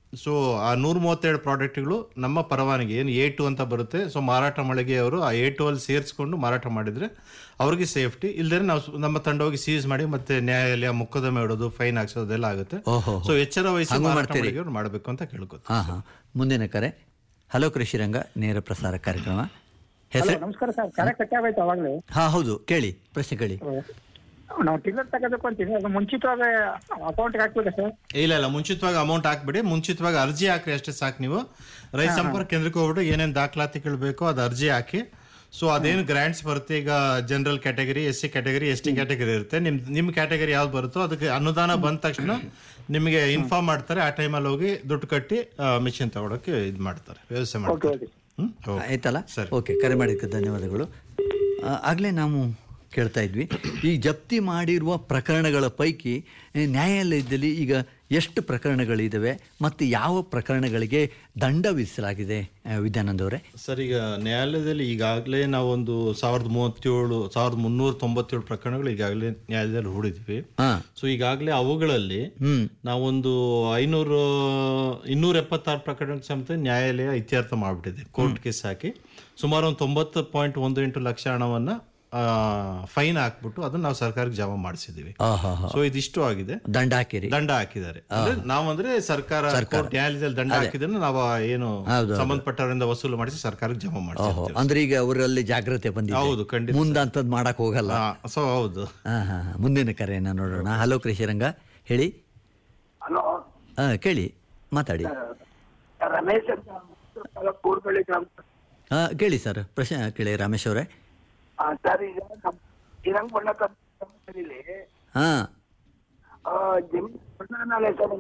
ಸೊ ಆ ನೂರ ಮೂವತ್ತೆರಡು ಪ್ರಾಡಕ್ಟ್ಗಳು ನಮ್ಮ ಪರವಾನಗಿ ಏನು ಎ ಟು ಅಂತ ಬರುತ್ತೆ ಸೊ ಮಾರಾಟ ಮಳಿಗೆಯವರು ಆ ಎ ಟು ಅಲ್ಲಿ ಸೇರಿಸ್ಕೊಂಡು ಮಾರಾಟ ಮಾಡಿದ್ರೆ ಅವ್ರಿಗೆ ಸೇಫ್ಟಿ ಇಲ್ದೇ ನಾವು ಸ್- ನಮ್ಮ ತಂಡ ಹೋಗಿ ಸೀಸ್ ಮಾಡಿ ಮತ್ತೆ ನ್ಯಾಯಾಲಯ ಮೊಕದ್ದಮೆ ಇಡೋದು ಫೈನ್ ಹಾಕ್ಸೋದು ಅದೆಲ್ಲ ಆಗುತ್ತೆ ಓಹೋ. ಸೊ ಎಚ್ಚರ ವಹಿಸಿ ಹಂಗೂ ಮಾರಾಟ ಮಾಡ್ತೀರಿ? ಮಳಿಗೆಯವರು ಮಾಡಬೇಕು ಅಂತ ಕೇಳ್ಕೊತೀನಿ ಹಾಂ ಹಾಂ ಮುಂದಿನ ಕರೆ ಹಲೋ ಕೃಷಿರಂಗ ನೇರ ಪ್ರಸಾರ ಕಾರ್ಯಕ್ರಮ ಹೆಸರು ನಮಸ್ಕಾರ ಸರ್ ಕರೆ ಕಟ್ಟಾಗೋಯ್ತು ಅವಾಗಲೇ ಹಾಂ ಹೌದು ಕೇಳಿ ಪ್ರಶ್ನೆ ಕೇಳಿ ನಾವು ಟಿಕೆಟ್ ತಗೋಬೇಕು ಅಂತೀವಿ ಅದು ಮುಂಚಿತವಾಗಿ ಅಕೌಂಟ್ಗೆ ಹಾಕ್ಬೇಕು ಸರ್ ಇಲ್ಲ ಇಲ್ಲ ಮುಂಚಿತವಾಗಿ ಅಮೌಂಟ್ ಹಾಕ್ಬಿಡಿ ಮುಂಚಿತವಾಗಿ ಅರ್ಜಿ ಹಾಕ್ರಿ ಅಷ್ಟೇ ಸಾಕು ನೀವು ರೈತ ಸಂಪರ್ಕ ಕೇಂದ್ರಕ್ಕೆ ಹೋಗ್ಬಿಟ್ಟು ಏನೇನು ದಾಖಲಾತಿಗಳು ಬೇಕೋ ಅದು ಅರ್ಜಿ ಹಾಕಿ ಸೊ ಅದೇನು ಗ್ರಾಂಟ್ಸ್ ಬರುತ್ತೆ ಈಗ general category S C category S T category ಇರುತ್ತೆ ನಿಮ್ ನಿಮ್ಮ ಕ್ಯಾಟಗರಿ ಯಾವ್ದು ಬರುತ್ತೋ ಅದಕ್ಕೆ ಅನುದಾನ ಬಂದ ತಕ್ಷಣ ನಿಮಗೆ ಇನ್ಫಾರ್ಮ್ ಮಾಡ್ತಾರೆ ಆ ಟೈಮಲ್ಲಿ ಹೋಗಿ ದುಡ್ಡು ಕಟ್ಟಿ ಮಿಷಿನ್ ತಗೊಳಕ್ಕೆ ಇದು ಮಾಡ್ತಾರೆ ವ್ಯವಸ್ಥೆ ಮಾಡ್ತಾರೆ ಹ್ಮ್? ಓಕೆ. ಆಯ್ತಲ್ಲ ಓಕೆ ಕರೆ ಮಾಡಿದ್ದಕ್ಕೆ ಧನ್ಯವಾದಗಳು ಆ, ಆಗಲೇ ನಾವು ಕೇಳ್ತಾ ಇದ್ವಿ ಈ ಜಪ್ತಿ ಮಾಡಿರುವ ಪ್ರಕರಣಗಳ ಪೈಕಿ ಆ, ನ್ಯಾಯಾಲಯದಲ್ಲಿ ಈಗ ಎಷ್ಟು ಪ್ರಕರಣಗಳಿದ್ದಾವೆ ಮತ್ತು ಯಾವ ಪ್ರಕರಣಗಳಿಗೆ ದಂಡ ವಿಧಿಸಲಾಗಿದೆ ಆ, ವಿದ್ಯಾನಂದ್ ಅವರೇ ಸರ್ ಈಗ ನ್ಯಾಯಾಲಯದಲ್ಲಿ ಈಗಾಗಲೇ ನಾವೊಂದು ಸಾವಿರದ ಮೂವತ್ತೇಳು ಸಾವಿರದ ಮುನ್ನೂರ ತೊಂಬತ್ತೇಳು ಪ್ರಕರಣಗಳು ಈಗಾಗಲೇ ನ್ಯಾಯಾಲಯದಲ್ಲಿ ಹೂಡಿದ್ವಿ ಹಾಂ ಸೊ ಈಗಾಗಲೇ ಅವುಗಳಲ್ಲಿ ಹ್ಮ್. ನಾವೊಂದು ಐನೂರು ಇನ್ನೂರ ಎಪ್ಪತ್ತಾರು ಪ್ರಕರಣ ಸಮೇತ ನ್ಯಾಯಾಲಯ ಇತ್ಯರ್ಥ ಮಾಡಿಬಿಟ್ಟಿದೆ ಕೋರ್ಟ್ ಕೇಸ್ ಹಾಕಿ ಸುಮಾರು ಒಂದು ತೊಂಬತ್ತು ಪಾಯಿಂಟ್ ಒಂದು ಎಂಟು ಲಕ್ಷ ಹಣವನ್ನ ಫೈನ್ ಹಾಕ್ಬಿಟ್ಟು ಅದನ್ನ ನಾವು ಸರ್ಕಾರಕ್ಕೆ ಜಮಾ ಮಾಡಿಸಿದೀವಿ ಆಹಾಹಾ. ಸೊ ಇದಿಷ್ಟು ಆಗಿದೆ ದಂಡ ಹಾಕಿರಿ ದಂಡ ಹಾಕಿದ್ದಾರೆ ಅಂದ್ರೆ ನಾವಂದ್ರೆ ಸರ್ಕಾರ ಕೋರ್ಟ್ ನ್ಯಾಯಾಲಯದಲ್ಲಿ ದಂಡ ಅದೇ. ಹಾಕಿದ್ರೆ ನಾವು ಆ ಏನು ಹೌದು, ಹೌದು. ಸಂಬಂಧಪಟ್ಟವರಿಂದ ವಸೂಲು ಮಾಡಿಸಿ ಸರ್ಕಾರಕ್ಕೆ ಜಮಾ ಓಹೋ ಮಾಡಿಸಿ ಅಂದ್ರೆ ಈಗ ಅವರಲ್ಲಿ ಜಾಗ್ರತೆ ಬಂದಿದೆ ಹೌದು, ಖಂಡಿತ ಮುಂದೆ ಅಂಥದ್ದು ಮಾಡಕ್ ಹೋಗಲ್ಲ ಸೊ ಹೌದು ಹಾಂ ಹಾಂ ಮುಂದಿನ ಕರೆಯನ್ನು ನೋಡೋಣ ಹಲೋ ಕೃಷಿರಂಗ ಹೇಳಿ ಹಲೋ ಆ, ಕೇಳಿ ಮಾತಾಡಿ ರಮೇಶ್ ಅಂತ ಕೂರ್ಬಳ್ಳಿ ಗ್ರಾಮ ಆ, ಕೇಳಿ ಸರ್ ಪ್ರಶ್ನೆ ಕೇಳಿ ರಮೇಶ್ ಅವರೇ ಆ, ಸರ್ ಈಗ ನಮ್ ಶ್ರೀರಂಗ ಬಣ್ಣ ಕಂಪನಿಲಿ ಹಾಂ ಜಮೀನ್ ಬಣ್ಣನಾಲೆ ಸರ್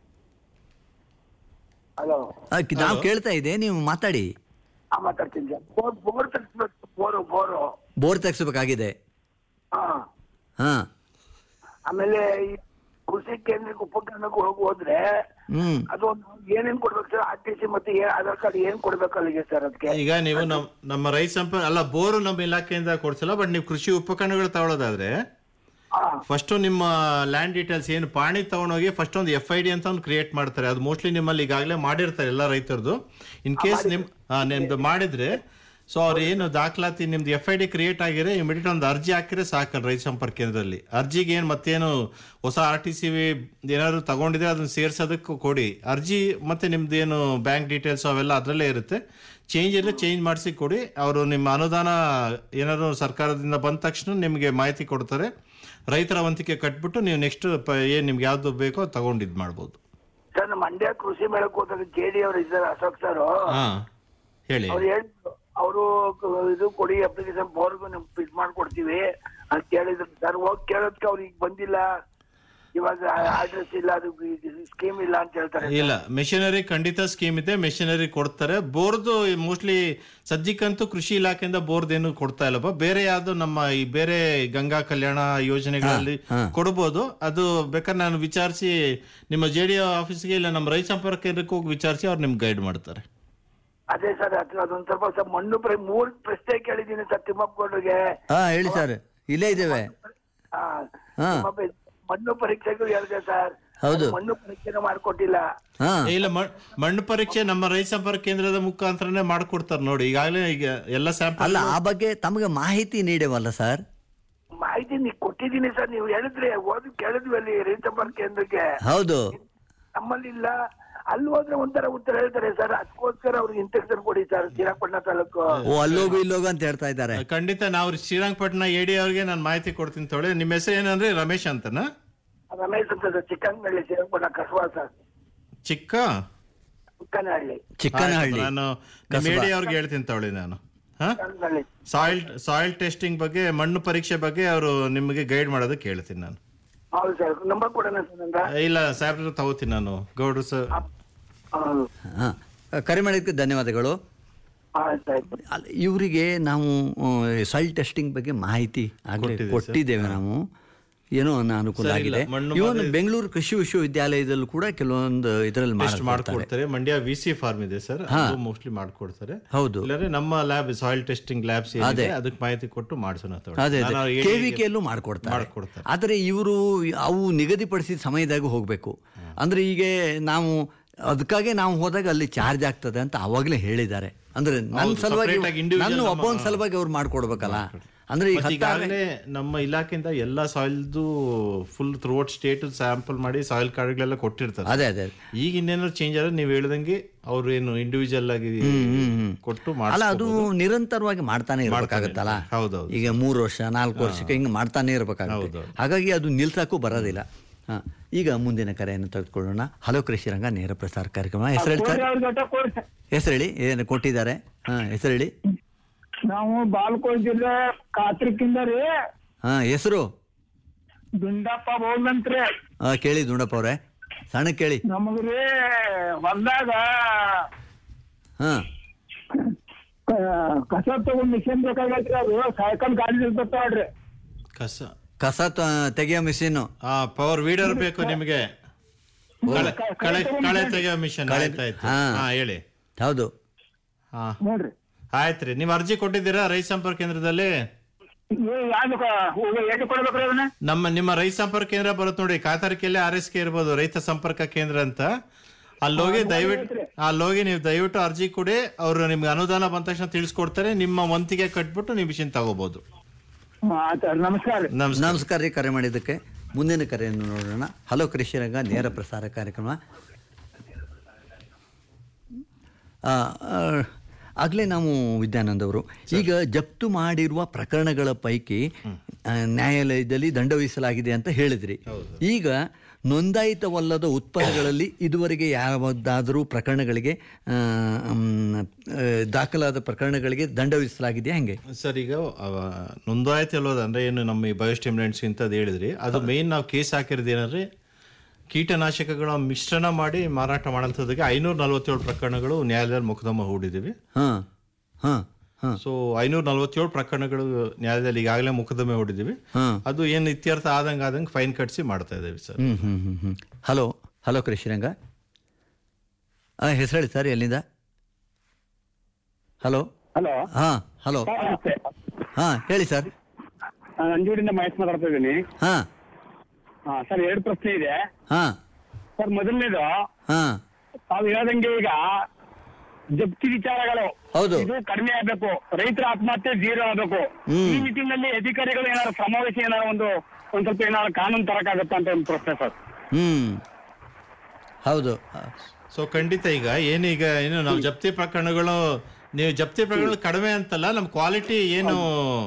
ಹಲೋ ನಾವು ಕೇಳ್ತಾ ಇದೆ ನೀವು ಮಾತಾಡಿ ಆ ಮಾತಾಡ್ತೀನಿ ಸರ್ ಬೋರ್ ಬೋರ್ ತರಿಸ್ಬೇಕು ಬೋರು ಬೋರು ಬೋರ್ ತೆಗ್ಸ್ಬೇಕಾಗಿದೆ ಹಾ ಹಾಂ ಆಮೇಲೆ ಈ ಕೃಷಿ ಕೇಂದ್ರಕ್ಕೆ ಉಪಕರಣಕ್ಕೆ ಹೋಗಿ ಹೋದ್ರೆ ಹ್ಮ್ ಅದು ಒಂದು ಏನೇನ್ ಕೊಡ್ಬೇಕು ಸರ್ ಆರ್ ಟಿ ಸಿ ಮತ್ತೆ ಏನ್ ಆಧಾರ್ ಕಾರ್ಡ್ ಏನ್ ಕೊಡ್ಬೇಕು ಅಲ್ಲಿಗೆ ಸರ್ ಅದಕ್ಕೆ ಈಗ ನೀವು ನಮ್ ನಮ್ಮ ರೈತ ಸಂಪರ್ಕ ಅಲ್ಲ ಬೋರು ನಮ್ಮ ಇಲಾಖೆಯಿಂದ ಕೊಡ್ಸಲ್ಲ ಬಟ್ ನೀವು ಕೃಷಿ ಉಪಕರಣಗಳು ತಗೊಳ್ಳೋದಾದ್ರೆ ಫಸ್ಟ್ ನಿಮ್ಮ ಲ್ಯಾಂಡ್ ಡೀಟೇಲ್ಸ್ ಏನು ಪಾಣಿ ತಗೊಂಡೋಗಿ ಫಸ್ಟ್ ಒಂದು ಎಫ್ ಐ ಡಿ ಅಂತ ಒಂದು ಕ್ರಿಯೇಟ್ ಮಾಡ್ತಾರೆ ಅದು ಮೋಸ್ಟ್ಲಿ ನಿಮ್ಮಲ್ಲಿ ಈಗಾಗಲೇ ಮಾಡಿರ್ತಾರೆ ಎಲ್ಲ ರೈತರದು ಇನ್ ಕೇಸ್ ನಿಮ್ ಆ, ನಿಮ್ದು ಮಾಡಿದ್ರೆ ಸೊ ಅವ್ರು ಏನು ದಾಖಲಾತಿ ನಿಮ್ದು ಎಫ್ ಐ ಡಿ ಕ್ರಿಯೇಟ್ ಆಗಿದ್ರೆ ಇಮಿಡಿಯೇಟ್ ಒಂದು ಅರ್ಜಿ ಹಾಕಿದ್ರೆ ಸಾಕಲ್ಲ ರೈತ ಸಂಪರ್ಕ ಕೇಂದ್ರದಲ್ಲಿ ಅರ್ಜಿಗೆ ಏನು ಮತ್ತೇನು ಹೊಸ ಆರ್ ಟಿ ಸಿ ಏನಾದ್ರು ತಗೊಂಡಿದ್ರೆ ಅದನ್ನ ಸೇರ್ಸೋದಕ್ಕೆ ಕೊಡಿ ಅರ್ಜಿ ಮತ್ತೆ ನಿಮ್ದು ಏನು ಬ್ಯಾಂಕ್ ಡೀಟೇಲ್ಸ್ ಅವೆಲ್ಲ ಅದರಲ್ಲೇ ಇರುತ್ತೆ ಚೇಂಜ್ ಇದ್ರೆ ಚೇಂಜ್ ಮಾಡಿಸಿ ಕೊಡಿ ಅವರು ನಿಮ್ಮ ಅನುದಾನ ಏನಾದ್ರು ಸರ್ಕಾರದಿಂದ ಬಂದ ತಕ್ಷಣ ನಿಮಗೆ ಮಾಹಿತಿ ಕೊಡ್ತಾರೆ ರೈತರ ವಂತಿಕೆ ಕಟ್ಬಿಟ್ಟು ನೀವು ನೆಕ್ಸ್ಟ್ ಏನು ನಿಮ್ಗೆ ಯಾವ್ದು ಬೇಕೋ ಅದು ತಗೊಂಡು ಇದು ಮಾಡ್ಬೋದು ಸರ್ ನಮ್ಮ ಮಂಡ್ಯ ಕೃಷಿ ಮೇಳಕ್ಕೆ ಹೋದಾಗ ಜೆ ಡಿ ಅವರು ಇದ್ದಾರೆ ಅಶೋಕ್ ಸರ್ ಹಾ ಹೇಳಿ ಅವ್ರು ಹೇಳಿದ್ರು ಅವರು ಇದು ಕೊಡಿ ಅಪ್ಲಿಕೇಶನ್ ಬೋರ್ಗು ನಿಮ್ಗೆ ಫಿಟ್ ಮಾಡ್ಕೊಡ್ತೀವಿ ಅಂತ ಹೇಳಿದ್ರು ಸರ್ ಹೋಗಿ ಕೇಳೋದಕ್ಕೆ ಅವ್ರು ಈಗ ಬಂದಿಲ್ಲ ಇವಾಗ ಅಡ್ರೆಸ್ ಇಲ್ಲ ಅದು ಸ್ಕೀಮ್ ಇಲ್ಲ ಅಂತ ಹೇಳ್ತಾರೆ ಇಲ್ಲ ಮೆಷಿನರಿ ಖಂಡಿತ ಸ್ಕೀಮ್ ಇದೆ ಮೆಷಿನರಿ ಕೊಡ್ತಾರೆ ಬೋರ್ದು ಮೋಸ್ಟ್ಲಿ ಸದ್ಯಕ್ಕಂತೂ ಕೃಷಿ ಇಲಾಖೆಯಿಂದ ಬೋರ್ಡ್ ಏನು ಕೊಡ್ತಾ ಇಲ್ಲಪ್ಪ ಬೇರೆ ಯಾವ್ದು ನಮ್ಮ ಈ ಬೇರೆ ಗಂಗಾ ಕಲ್ಯಾಣ ಯೋಜನೆಗಳಲ್ಲಿ ಕೊಡ್ಬೋದು ಅದು ಬೇಕಾದ್ರೆ ನಾನು ವಿಚಾರಿಸಿ ನಿಮ್ಮ ಜೆ ಡಿ ಆಫೀಸ್ಗೆ ಇಲ್ಲ ನಮ್ಮ ರೈತ ಸಂಪರ್ಕ ಕೇಂದ್ರಕ್ಕೆ ಹೋಗಿ ವಿಚಾರಿಸಿ ಅವ್ರು ನಿಮ್ಗೆ ಗೈಡ್ ಮಾಡ್ತಾರೆ ಅದೇ ಸರ್ ಅದು ಅದೊಂದ್ ಸ್ವಲ್ಪ ಸರ್ ಮಣ್ಣು ಪ್ರ ಮೂರ್ ಪ್ರಶ್ನೆ ಕೇಳಿದ್ದೀನಿ ಸರ್ ತಿಮ್ಮಪ್ಪಗೌಡ್ರಿಗೆ ಹಾ ಹೇಳಿ ಸರ್ ಇಲ್ಲೇ ಇದ್ದೇವೆ ಆ, ಹಾ. ತಿಮ್ಮಪ್ಪ ಮಣ್ಣು ಪರೀಕ್ಷೆಗೂ ಹೇಳಿದೆ ಸರ್ ಹೌದು. ಮಣ್ಣು ಪರೀಕ್ಷೆನೂ ಮಾಡ್ಕೊಟ್ಟಿಲ್ಲ ಇಲ್ಲ ಮಣ್- ಮಣ್ಣು ಪರೀಕ್ಷೆ ನಮ್ಮ ರೈತ ಸಂಪರ್ಕ ಕೇಂದ್ರದ ಮುಖಾಂತರನೇ ಮಾಡ್ಕೊಡ್ತಾರೆ ನೋಡಿ ಈಗಾಗಲೇ ಈಗ ಎಲ್ಲ ಸ್ಯಾಂಪಲ್ ಅಲ್ಲ ಆ ಬಗ್ಗೆ ತಮಗೆ ಮಾಹಿತಿ ನೀಡೇವಲ್ಲ ಸರ್ ಮಾಹಿತಿ ನೀವು ಕೊಟ್ಟಿದ್ದೀನಿ ಸರ್ ನೀವು ಹೇಳಿದ್ರಿ ಓದಿ ಕೇಳಿದ್ವಿ ಅಲ್ಲಿ ರೈತ ಸಂಪರ್ಕ ಕೇಂದ್ರಕ್ಕೆ ಹೌದು ನಮ್ಮಲ್ಲಿ ಇಲ್ಲ ಅಲ್ಲಿ ಹೋದ್ರೆ ಒಂಥರ ಉತ್ತರ ಹೇಳ್ತಾರೆ ಸರ್ ಅದಕ್ಕೋಸ್ಕರ ಅವ್ರಿಗೆ ಇನ್ಸ್ಟ್ರಕ್ಷನ್ ಕೊಡಿ ಸರ್ ಶ್ರೀರಂಗಪಟ್ಟಣ ತಾಲೂಕು ಓ ಅಲ್ಲೋಗು ಇಲ್ಲೋಗು ಅಂತ ಹೇಳ್ತಾ ಇದ್ದಾರೆ ಖಂಡಿತ ನಾವು ಶ್ರೀರಂಗಪಟ್ಟಣ ಎ ಡಿ ಅವ್ರಿಗೆ ನಾನು ಮಾಹಿತಿ ಕೊಡ್ತೀನಿ ತೊಳೆ ನಿಮ್ಮ ಹೆಸರು ಏನಂದ್ರೆ ರಮೇಶ್ ಅಂತನಾ ರಮೇಶ್ ಅಂತ ಸರ್ ಚಿಕ್ಕನಹಳ್ಳಿ ಶ್ರೀರಂಗಪಟ್ಟಣ ಕಸವಾ ಸರ್ ಚಿಕ್ಕ ಚಿಕ್ಕನಹಳ್ಳಿ ಚಿಕ್ಕನಹಳ್ಳಿ ಆಯ್ತು, ನಾನು ನಿಮ್ಮ ಎ ಡಿ ಅವ್ರಿಗೆ ಹೇಳ್ತೀನಿ ತೊಳೆ ನಾನು ಚಿಕ್ಕನಹಳ್ಳಿ ಸಾಯಿಲ್ ಸಾಯಿಲ್ ಟೆಸ್ಟಿಂಗ್ ಬಗ್ಗೆ ಮಣ್ಣು ಪರೀಕ್ಷೆ ಬಗ್ಗೆ ಅವರು ನಿಮಗೆ ಗೈಡ್ ಮಾಡೋದಕ್ಕೆ ಹೇಳ್ತೀನಿ ನಾನು ಹೌದು ಸರ್ ನಂಬರ್ ಕೊಡೋಣ ಸರ್ ನಂದ ಇಲ್ಲ ಸಾಹೇಬ್ರ ತಗೋತೀನಿ ನಾನು ಗೌಡ್ರು ಸರ್ ಹಾ ಕರೆ ಮಾಡಿದ್ದಕ್ಕೆ ಧನ್ಯವಾದಗಳು ಆಯ್ತಾಯ್ತು ಅಲ್ಲ, ಇವರಿಗೆ ನಾವು ಸಾಯಿಲ್ ಟೆಸ್ಟಿಂಗ್ ಬಗ್ಗೆ ಮಾಹಿತಿ ಆಗಲೇ ಕೊಟ್ಟಿದ್ದೀವಿ ಸರ್. ಕೊಟ್ಟಿದ್ದೇವೆ ನಾವು ಏನೋ ಅನ್ನ ಅನುಕೂಲ ಸರ್, ಇಲ್ಲ, ಆಗಿದೆ ಮಣ್ಣು ಇವನು ಮಾದರಿ- ಬೆಂಗಳೂರು ಕೃಷಿ ವಿಶ್ವವಿದ್ಯಾಲಯದಲ್ಲೂ ಕೂಡ ಕೆಲವೊಂದು ಇದರಲ್ಲಿ ಟೆಸ್ಟ್ ಮಾಡ್ಕೊಡ್ತಾರೆ ಮಂಡ್ಯ ವಿ ಸಿ ಫಾರ್ಮ್ ಇದೆ ಸರ್ ಹಾ. ಅದು ಮೋಸ್ಟ್ಲಿ ಮಾಡ್ಕೊಡ್ತಾರೆ ಹೌದು. ಇಲ್ಲಾಂದ್ರೆ ನಮ್ಮ ಲ್ಯಾಬ್ ಸಾಯಿಲ್ ಟೆಸ್ಟಿಂಗ್ ಲ್ಯಾಬ್ಸ್ ಅದೇ. ಏನಿದೆ ಅದಕ್ಕೆ ಮಾಹಿತಿ ಕೊಟ್ಟು ಮಾಡಿಸೋಣ ತಗೊಳ್ಳಿ. ಅದೇ ಅದೇ ನಾನು AD ಕೆ ಗೆ- ವಿ ಕೆಲ್ಲೂ ಮಾಡ್ಕೊಡ್ತಾರೆ ಮಾಡ್ಕೊಡ್ತಾರೆ ಆದರೆ ಇವರು ಅವು ನಿಗದಿಪಡಿಸಿದ ಸಮಯದಾಗ ಹೋಗಬೇಕು ಅಂದ್ರೆ ಈಗ ನಾವು ಅದಕ್ಕಾಗಿ ನಾವು ಹೋದಾಗ ಅಲ್ಲಿ ಚಾರ್ಜ್ ಆಗ್ತದೆ ಅಂತ ಅವಾಗಲೇ ಹೇಳಿದ್ದಾರೆ ಅಂದ್ರೆ ನನ್ನ ಹೌದು, ಸಲುವಾಗಿ separate ಆಗಿ individual ನನ್ನ ನಮ್ಮ- ಒಬ್ಬನ ಸಲುವಾಗಿ ಅವ್ರು ಮಾಡ್ಕೊಡ್ಬೇಕಲ್ಲ ಅಂದ್ರೆ ಈಗ ಮತ್ತೆ ಹತ್ತಾರು- ಈಗಾಗಲೇ ನಮ್ಮ ಇಲಾಖೆಯಿಂದ ಎಲ್ಲ ಸಾಯಿಲ್ದು ಫುಲ್ ಥ್ರೂಔಟ್ ಸ್ಟೇಟ್ ಸ್ಯಾಂಪಲ್ ಮಾಡಿ ಸಾಯಿಲ್ ಕಾರ್ಡ್ಗಳೆಲ್ಲ ಕೊಟ್ಟಿರ್ತಾರೆ ಅದೇ ಅದೇ ಈಗ ಇನ್ನೇನಾದ್ರು ಚೇಂಜ್ ಆದ್ರೆ ನೀವು ಹೇಳ್ದಂಗೆ ಅವ್ರು ಏನು ಇಂಡಿವಿಜುವಲ್ ಆಗಿ ಕೊಟ್ಟು ಅಲ್ಲ ಅದು ಮಾಡಿಸ್ಕೋಬೋದು. ನಿರಂತರವಾಗಿ ಮಾಡ್ತಾನೆ ಇರ್ಬೇಕಾಗತ್ತಲ್ಲ ಹೌದೌದು ಈಗ ಮೂರು ವರ್ಷ ನಾಲ್ಕು ವರ್ಷಕ್ಕೆ ಹಿಂಗೆ ಮಾಡ್ತಾನೆ ಇರ್ಬೇಕಾಗುತ್ತೆ ಹಾಗಾಗಿ ಅದು ನಿಲ್ಸಕ್ಕೂ ಬರೋದಿಲ್ಲ ಹಾ ಈಗ ಮುಂದಿನ ಕರೆಯನ್ನು ತೆಗೆದುಕೊಳ್ಳೋಣ ಹಲೋ ಕೃಷಿ ರಂಗ ನೇರ ಪ್ರಸಾರ ಕಾರ್ಯಕ್ರಮ ಹೆಸರು ಹೇಳಿ ಸರ್ ಹೆಸರು ಹೇಳಿ ಏನು ಕೊಟ್ಟಿದ್ದಾರೆ ಹಾ ಹೆಸರು ಹೇಳಿ ನಾವು ಬಾಲ್ಕೋಟ್ ಜಿಲ್ಲೆ ಕಾತ್ರಿಕಿಂದ ರೀ ಹಾ ಹೆಸರು ದುಂಡಪ್ಪ ಬೋಲ್ದಂತ್ರಿ ಹಾ ಕೇಳಿ ದುಂಡಪ್ಪ ಅವ್ರೆ ಸಣ್ಣ ಕೇಳಿ ನಮಗ್ರಿ ಹೊಲ್ದಾಗ ಹಾ ಕ- ಕಸ ತಗೊಂಡ್ ಮಿಷನ್ ಬೇಕಾಗೈತ್ರಿ ಅದು ಸೈಕಲ್ ಗಾಡಿ ನಿಲ್ತಾವ್ರಿ ಕಸ ಕಸ ತ- ತೆಗೆಯೋ ಮಿಷಿನ್ ಆ ಪವರ್ ವೀಡರ್ ಬೇಕು ನಿಮಗೆ ಕಳೆ ಕಳೆ ಕಳೆ ತೆಗೆಯೋ ಮಿಷನ್ ಕಳೆ- ಆಯ್ತಾಯ್ತು ಹಾ. ಹಾ ಹೇಳಿ ಹೌದು ಹಾ ನೋಡ್ರಿ ಆಯ್ತ್ರಿ ನೀವು ಅರ್ಜಿ ಕೊಟ್ಟಿದ್ದೀರಾ ರೈತ ಸಂಪರ್ಕ ಕೇಂದ್ರದಲ್ಲಿ ಯಾವ್ದು ಏಕೆ ಕೊಡ್ಬೇಕ್ರಿ ಅದನ್ನ ನಮ್ಮ ನಿಮ್ಮ ರೈತ ಸಂಪರ್ಕ ಕೇಂದ್ರ ಬರುತ್ತೆ ನೋಡಿ ಕಾತರಿಕೆಯಲ್ಲಿ ಆರ್ ಎಸ್ ಕೆ ಇರ್ಬೋದು ರೈತ ಸಂಪರ್ಕ ಕೇಂದ್ರ ಅಂತ ಅಲ್ಲೋಗಿ ದಯವಿಟ್ಟು ಅಲ್ಲೋಗಿ ನೀವು ದಯವಿಟ್ಟು ಅರ್ಜಿ ಕೊಡಿ ಅವರು ನಿಮ್ಗೆ ಅನುದಾನ ಬಂದ ತಕ್ಷಣ ತಿಳಿಸ್ಕೊಡ್ತಾರೆ ನಿಮ್ಮ ವಂತಿಗೆ ಕಟ್ಬಿಟ್ಟು ನೀವು ಮಿಷಿನ್ ತಗೋಬಹುದು ನಮಸ್ಕಾರ ನಮಸ್ಕಾರ ರೀ ಕರೆ ಮಾಡಿದ್ದಕ್ಕೆ ಮುಂದಿನ ಕರೆಯನ್ನು ನೋಡೋಣ ಹಲೋ ಕೃಷಿ ರಂಗ ನೇರ ಪ್ರಸಾರ ಕಾರ್ಯಕ್ರಮ ಆಗಲೇ ನಾವು ವಿದ್ಯಾನಂದ್ ಅವರು ಈಗ ಜಪ್ತು ಮಾಡಿರುವ ಪ್ರಕರಣಗಳ ಪೈಕಿ ಆ, ನ್ಯಾಯಾಲಯದಲ್ಲಿ ದಂಡ ವಿಧಿಸಲಾಗಿದೆ ಅಂತ ಹೇಳಿದ್ರಿ ಈಗ ನೋಂದಾಯಿತವಲ್ಲದ ಉತ್ಪನ್ನಗಳಲ್ಲಿ ಇದುವರೆಗೆ ಯಾವುದಾದರೂ ಪ್ರಕರಣಗಳಿಗೆ ಆ, ಮ್, ಆ, ದಾಖಲಾದ ಪ್ರಕರಣಗಳಿಗೆ ದಂಡ ವಿಧಿಸಲಾಗಿದೆಯಾ ಹೆಂಗೆ ಸರ್ ಈಗ ಅವ ನೋಂದಾಯಿತಿ ಅಲ್ವದ ಅಂದ್ರೆ ಏನು ನಮ್ಮ ಈ ಬಯೋಸ್ಟಿಮ್ಯುಲೆಂಟ್ಸ್ ಅಂತ ಹೇಳಿದ್ರಿ ಅದು ಮೇನ್ ನಾವು ಕೇಸ್ ಹಾಕಿರೋದು ಏನಂದ್ರೆ ಕೀಟನಾಶಕಗಳ ಮಿಶ್ರಣ ಮಾಡಿ ಮಾರಾಟ ಮಾಡಂತದಕ್ಕೆ ಐನೂರ ನಲವತ್ತೇಳು ಪ್ರಕರಣಗಳು ನ್ಯಾಯಾಲಯದಲ್ಲಿ ಮೊಕದ್ದಮ ಹೂಡಿದ್ದೀವಿ ಹಾಂ ಹಾಂ ಹಾಂ ಸೊ ಐನೂರ ನಲವತ್ತೇಳು ಪ್ರಕರಣಗಳು ನ್ಯಾಯಾಲಯದಲ್ಲಿ ಈಗಾಗಲೇ ಮೊಕದ್ದಮೆ ಹೂಡಿದ್ದೀವಿ ಹಾಂ ಅದು ಏನು ಇತ್ಯರ್ಥ ಆದಂಗೆ ಆದಂಗೆ ಫೈನ್ ಕಟ್ಸಿ ಮಾಡ್ತಾ ಇದ್ದೀವಿ ಸರ್ ಹ್ಮ್ ಹ್ಮ್ ಹ್ಮ್ ಹ್ಮ್ ಹಲೋ ಹಲೋ ಕೃಷಿರಂಗ ಹಾಂ ಹೆಸರು ಹೇಳಿ ಸರ್ ಎಲ್ಲಿಂದ ಹಲೋ ಹಲೋ ಹಾಂ ಹಲೋ ಹಾಂ ಹೇಳಿ ಸರ್ ಅಂಜೂರಿಂದ ಮಹೇಶ್ ಮಾತಾಡ್ತಾ ಇದ್ದೀನಿ ಹಾಂ ಹಾ ಸರ್ ಎರಡು ಪ್ರಶ್ನೆ ಇದೆ ಹಾಂ ಸರ್ ಮೊದಲನೇದು ಹಾಂ ತಾವು ಹೇಳ್ದಂಗೆ ಈಗ ಜಪ್ತಿ ವಿಚಾರಗಳು ಹೌದು. ಇದು ಕಡಿಮೆ ಆಗ್ಬೇಕು ರೈತರ ಆತ್ಮಹತ್ಯೆ ಜೀರೋ ಆಗ್ಬೇಕು ಹ್ಮ್. ಈ ನಿಟ್ಟಿನಲ್ಲಿ ಅಧಿಕಾರಿಗಳು ಏನಾದ್ರು ಸಮಾವೇಶ ಏನಾದ್ರು ಒಂದು ಒಂದ್ ಸ್ವಲ್ಪ ಏನಾದ್ರು ಕಾನೂನು ತರಕಾಗತ್ತಾ ಅಂತ ಒಂದು ಪ್ರಶ್ನೆ ಸರ್ ಹ್ಮ್ ಹೌದು ಸೊ ಖಂಡಿತ ಈಗ ಏನೀಗ ಏನು ನಾವು ಜಪ್ತಿ ಪ್ರಕರಣಗಳು ನೀವು ಜಪ್ತಿ ಪ್ರಕರಣಗಳು ಕಡಿಮೆ ಅಂತಲ್ಲ ನಮ್ಮ ಕ್ವಾಲಿಟಿ ಏನು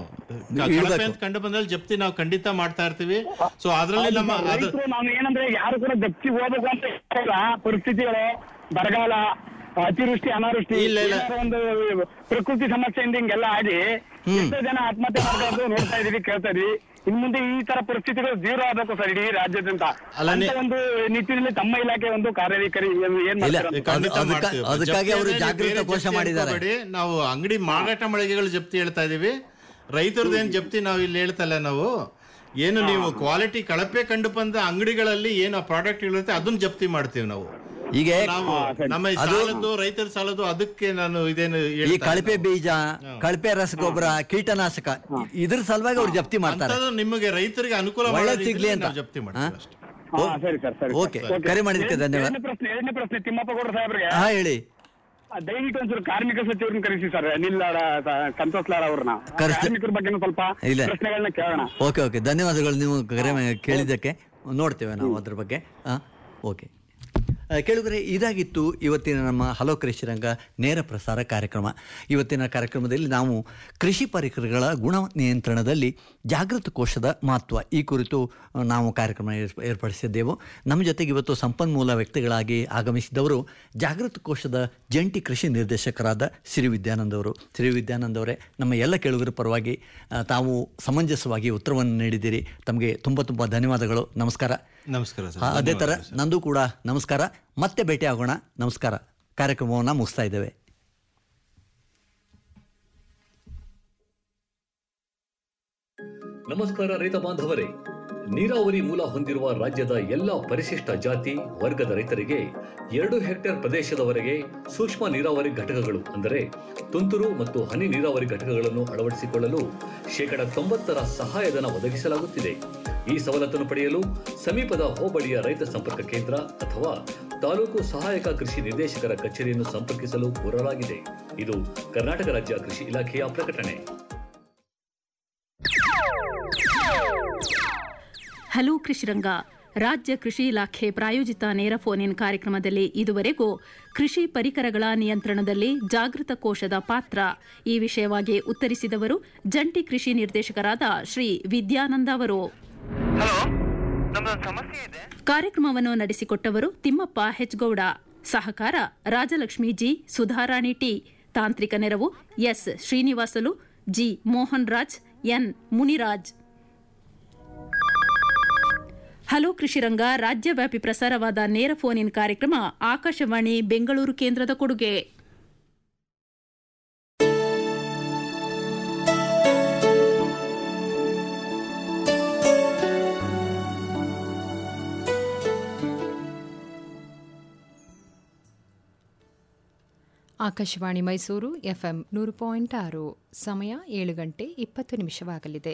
ಕ- ಕಳಪೆ ಅಂತ ಕಂಡು ಬಂದಲ್ಲಿ ಜಪ್ತಿ ನಾವು ಖಂಡಿತ ಮಾಡ್ತಾ ಇರ್ತೀವಿ ಸೊ ಅದರಲ್ಲಿ ನಮ್ಮ ಅದು ರೈತರು ನಾವು ಏನಂದ್ರೆ ಯಾರು ಕೂಡ ಜಪ್ತಿ ಹೋಗ್ಬೇಕು ಅಂತ ಇರಲ್ಲ. ಪರಿಸ್ಥಿತಿಗಳು ಬರಗಾಲ ಅತಿವೃಷ್ಟಿ ಅನಾವೃಷ್ಟಿ ಇಲ್ಲ, ಇಲ್ಲ. ಏನಾದ್ರು ಒಂದು ಪ್ರಕೃತಿ ಸಮಸ್ಯೆಯಿಂದ ಹಿಂಗೆಲ್ಲ ಆಗಿ ಎಷ್ಟೋ ಜನ ಆತ್ಮಹತ್ಯೆ ಮಾಡ್ಕೊಂಡು ನೋಡ್ತಾ ಇದೀವಿ ಕೇಳ್ತಾ ಇದೀವಿ ಇನ್ ಮುಂದೆ ಈ ತರ ಪರಿಸ್ಥಿತಿಗಳು ಜೀರೋ ಆಗಬೇಕು ಸರ್ ಇಡೀ ರಾಜ್ಯಾದ್ಯಂತ ಅಲ್ಲ, ಅಂತ ನೀ- ಒಂದು ನಿಟ್ಟಿನಲ್ಲಿ ತಮ್ಮ ಇಲಾಖೆ ಒಂದು ಕಾರ್ಯವೈಖರಿ ಏನ್ ಏನ್ ಇಲ್ಲ, ಮಾಡ್ತೀರಾ ಅಂತ? ಖಂಡಿತ ಅದಕ್ಕ- ಮಾಡ್ತೀವಿ. ಅದಕ್ಕಾಗಿ ಅವರು ಜಪ್ತಿ ಅಂದ್ರೆ ಜಾಗೃತ ಬೇರೆ ಕೋಶ ಜಪ್ತಿ ಮಾಡಿದ್ದಾರೆ. ಅನ್ಕೋಬೇಡಿ. ನಾವು ಅಂಗಡಿ ಮಾರಾಟ ಮಳಿಗೆಗಳು ಜಪ್ತಿ ಹೇಳ್ತಾ ಇದೀವಿ ರೈತರದೇನು ಜಪ್ತಿ ನಾವು ಇಲ್ಲಿ ಹೇಳ್ತಾ ಇಲ್ಲ ನಾವು ಏನು ನೀವು ಕ್ವಾಲಿಟಿ ಕಳಪೆ ಕಂಡು ಬಂದ ಅಂಗಡಿಗಳಲ್ಲಿ ಏನು ಪ್ರಾಡಕ್ಟ್ ಇರುತ್ತೆ ಅದನ್ನ ಜಪ್ತಿ ಮಾಡ್ತೀವಿ ನಾವು ಈಗ ನಾವು ನಮ್ಮ ಈ ಅದು- ಸಾಲದ್ದು ರೈತರ ಸಾಲದ್ದು ಅದಕ್ಕೆ ನಾನು ಇದೇನು ಈ ಹೇಳ್ತಾ ಕಳಪೆ ಇಲ್ಲ. ಬೀಜ ಕಳಪೆ ರಸಗೊಬ್ಬರ ಕೀಟನಾಶಕ ಇ- ಇದ್ರ ಸಲುವಾಗಿ ಅವ್ರು ಜಪ್ತಿ ಮಾಡ್ತಾರೆ ಅಂಥದ್ದು ನಿಮಗೆ ರೈತರಿಗೆ ಅನುಕೂಲ ಮಾಡೋ ಒಳ್ಳೇದ್ ರೀತಿಯಲ್ಲಿ ಸಿಗ್ಲಿ ಅಂತ. ನಾವು ಜಪ್ತಿ ಮಾಡ್ತೀವಿ ಹಾ? ಅಷ್ಟೇ. ಹಾ, ಸರಿ ಸರ್ ಸರಿ ಓಕೆ ಕರೆ ಮಾಡಿದ್ದಕ್ಕೆ ಧನ್ಯವಾದ ಎರಡನೇ ಪ್ರಶ್ನೆ ಎರಡನೇ ಪ್ರಶ್ನೆ ತಿಮ್ಮಪ್ಪ ಗೌಡ ಸಾಹೇಬ್ರಿಗೆ ಹಾ ಹೇಳಿ ಆ, ದಯವಿಟ್ಟು ಒಂಚೂರು ಕಾರ್ಮಿಕ ಸಚಿವರನ್ನ ಕರೆಸಿ ಸರ್ ಅನಿಲ್ ಲಾಡ ಸ- ಸಂತೋಷ್ ಲಾಡ್ ಅವ್ರನ್ನ ಕರೆಸ್ತೆ- ಕಾರ್ಮಿಕರ ಬಗ್ಗೆ ಸ್ವಲ್ಪ ಇಲ್ಲ. ಪ್ರಶ್ನೆಗಳನ್ನ ಕೇಳೋಣ ಓಕೆ ಓಕೆ ಧನ್ಯವಾದಗಳು ನೀವು ಕರೆ ಮಾ- ಕೇಳಿದ್ದಕ್ಕೆ ನೋಡ್ತೇವೆ ನಾವು ಅದ್ರ ಬಗ್ಗೆ ಹಾಂ ಓಕೆ ಕೇಳಿದ್ರೆ ಇದಾಗಿತ್ತು ಇವತ್ತಿನ ನಮ್ಮ ಹಲೋ ಕೃಷಿ ರಂಗ ನೇರ ಪ್ರಸಾರ ಕಾರ್ಯಕ್ರಮ ಇವತ್ತಿನ ಕಾರ್ಯಕ್ರಮದಲ್ಲಿ ನಾವು ಕೃಷಿ ಪರಿಕರಗಳ ಗುಣ ನಿಯಂತ್ರಣದಲ್ಲಿ ಜಾಗೃತ ಕೋಶದ ಮಹತ್ವ ಈ ಕುರಿತು ಆ, ನಾವು ಕಾರ್ಯಕ್ರಮ ಏರ್ಪ- ಏರ್ಪಡಿಸಿದ್ದೆವು ನಮ್ಮ ಜೊತೆಗೆ ಇವತ್ತು ಸಂಪನ್ಮೂಲ ವ್ಯಕ್ತಿಗಳಾಗಿ ಆಗಮಿಸಿದವರು ಜಾಗೃತ ಕೋಶದ ಜಂಟಿ ಕೃಷಿ ನಿರ್ದೇಶಕರಾದ ಶ್ರೀ ವಿದ್ಯಾನಂದ್ ಅವರು ಶ್ರೀ ವಿದ್ಯಾನಂದ್ ಅವರೇ ನಮ್ಮ ಎಲ್ಲ ಕೇಳುಗರ ಪರವಾಗಿ ಆ, ತಾವು ಸಮಂಜಸವಾಗಿ ಉತ್ತರವನ್ನು ನೀಡಿದ್ದೀರಿ ತಮಗೆ ತುಂಬ ತುಂಬ ಧನ್ಯವಾದಗಳು ನಮಸ್ಕಾರ ನಮಸ್ಕಾರ ಸರ್ ಆ, ಅದೇ ಥರ ಧನ್ಯವಾದಗಳು ಸರ್. ನಂದು ಕೂಡ ನಮಸ್ಕಾರ ಮತ್ತೆ ಭೇಟಿ ಆಗೋಣ ನಮಸ್ಕಾರ ಕಾರ್ಯಕ್ರಮವನ್ನು ಮುಗಿಸ್ತಾ ಇದ್ದೇವೆ ನಮಸ್ಕಾರ ರೈತ ಬಾಂಧವರೇ ನೀರಾವರಿ ಮೂಲ ಹೊಂದಿರುವ ರಾಜ್ಯದ ಎಲ್ಲ ಪರಿಶಿಷ್ಟ ಜಾತಿ ವರ್ಗದ ರೈತರಿಗೆ ಎರಡು ಹೆಕ್ಟೇರ್ ಪ್ರದೇಶದವರೆಗೆ ಸೂಕ್ಷ್ಮ ನೀರಾವರಿ ಘಟಕಗಳು ಅಂದರೆ ತುಂತುರು ಮತ್ತು ಹನಿ ನೀರಾವರಿ ಘಟಕಗಳನ್ನು ಅಳವಡಿಸಿಕೊಳ್ಳಲು ಶೇಕಡ ತೊಂಬತ್ತರ ಸಹಾಯಧನ ಒದಗಿಸಲಾಗುತ್ತಿದೆ ಈ ಸವಲತ್ತನ್ನು ಪಡೆಯಲು ಸಮೀಪದ ಹೋಬಳಿಯ ರೈತ ಸಂಪರ್ಕ ಕೇಂದ್ರ ಅಥವಾ ತಾಲೂಕು ಸಹಾಯಕ ಕೃಷಿ ನಿರ್ದೇಶಕರ ಕಚೇರಿಯನ್ನು ಸಂಪರ್ಕಿಸಲು ಕೋರಲಾಗಿದೆ ಇದು ಕರ್ನಾಟಕ ರಾಜ್ಯ ಕೃಷಿ ಇಲಾಖೆಯ ಪ್ರಕಟಣೆ ಹಲೋ ಕೃಷಿರಂಗ ರಾಜ್ಯ ಕೃಷಿ ಇಲಾಖೆ ಪ್ರಾಯೋಜಿತ ನೇರ ಫೋನ್ ಇನ್ ಕಾರ್ಯಕ್ರಮದಲ್ಲಿ ಇದುವರೆಗೂ ಕೃಷಿ ಪರಿಕರಗಳ ನಿಯಂತ್ರಣದಲ್ಲಿ ಜಾಗೃತ ಕೋಶದ ಪಾತ್ರ ಈ ವಿಷಯವಾಗಿ ಉತ್ತರಿಸಿದವರು ಜಂಟಿ ಕೃಷಿ ನಿರ್ದೇಶಕರಾದ ಶ್ರೀ ವಿದ್ಯಾನಂದ ಅವರು ನಮ್ದೊಂದು ಸಮಸ್ಯೆ ಇದೆ ಕಾರ್ಯಕ್ರಮವನ್ನು ನಡೆಸಿಕೊಟ್ಟವರು ತಿಮ್ಮಪ್ಪ ಹೆಚ್ಗೌಡ ಸಹಕಾರ ರಾಜಲಕ್ಷ್ಮಿ ಜಿ ಸುಧಾರಾಣಿ ಟಿ ತಾಂತ್ರಿಕ ನೆರವು S Srinivasalu G Mohan Raj N Muniraj hello Krishiranga ರಾಜ್ಯವ್ಯಾಪಿ ಪ್ರಸಾರವಾದ ನೇರ ಫೋನ್ ಇನ್ ಕಾರ್ಯಕ್ರಮ ಆಕಾಶವಾಣಿ ಬೆಂಗಳೂರು ಕೇಂದ್ರದ ಕೊಡುಗೆ ಆಕಾಶವಾಣಿ ಮೈಸೂರು ಎಫ್ಎಂ ನೂರು ಪಾಯಿಂಟ್ ಆರು ಸಮಯ ಏಳು ಗಂಟೆ ಇಪ್ಪತ್ತು ನಿಮಿಷವಾಗಲಿದೆ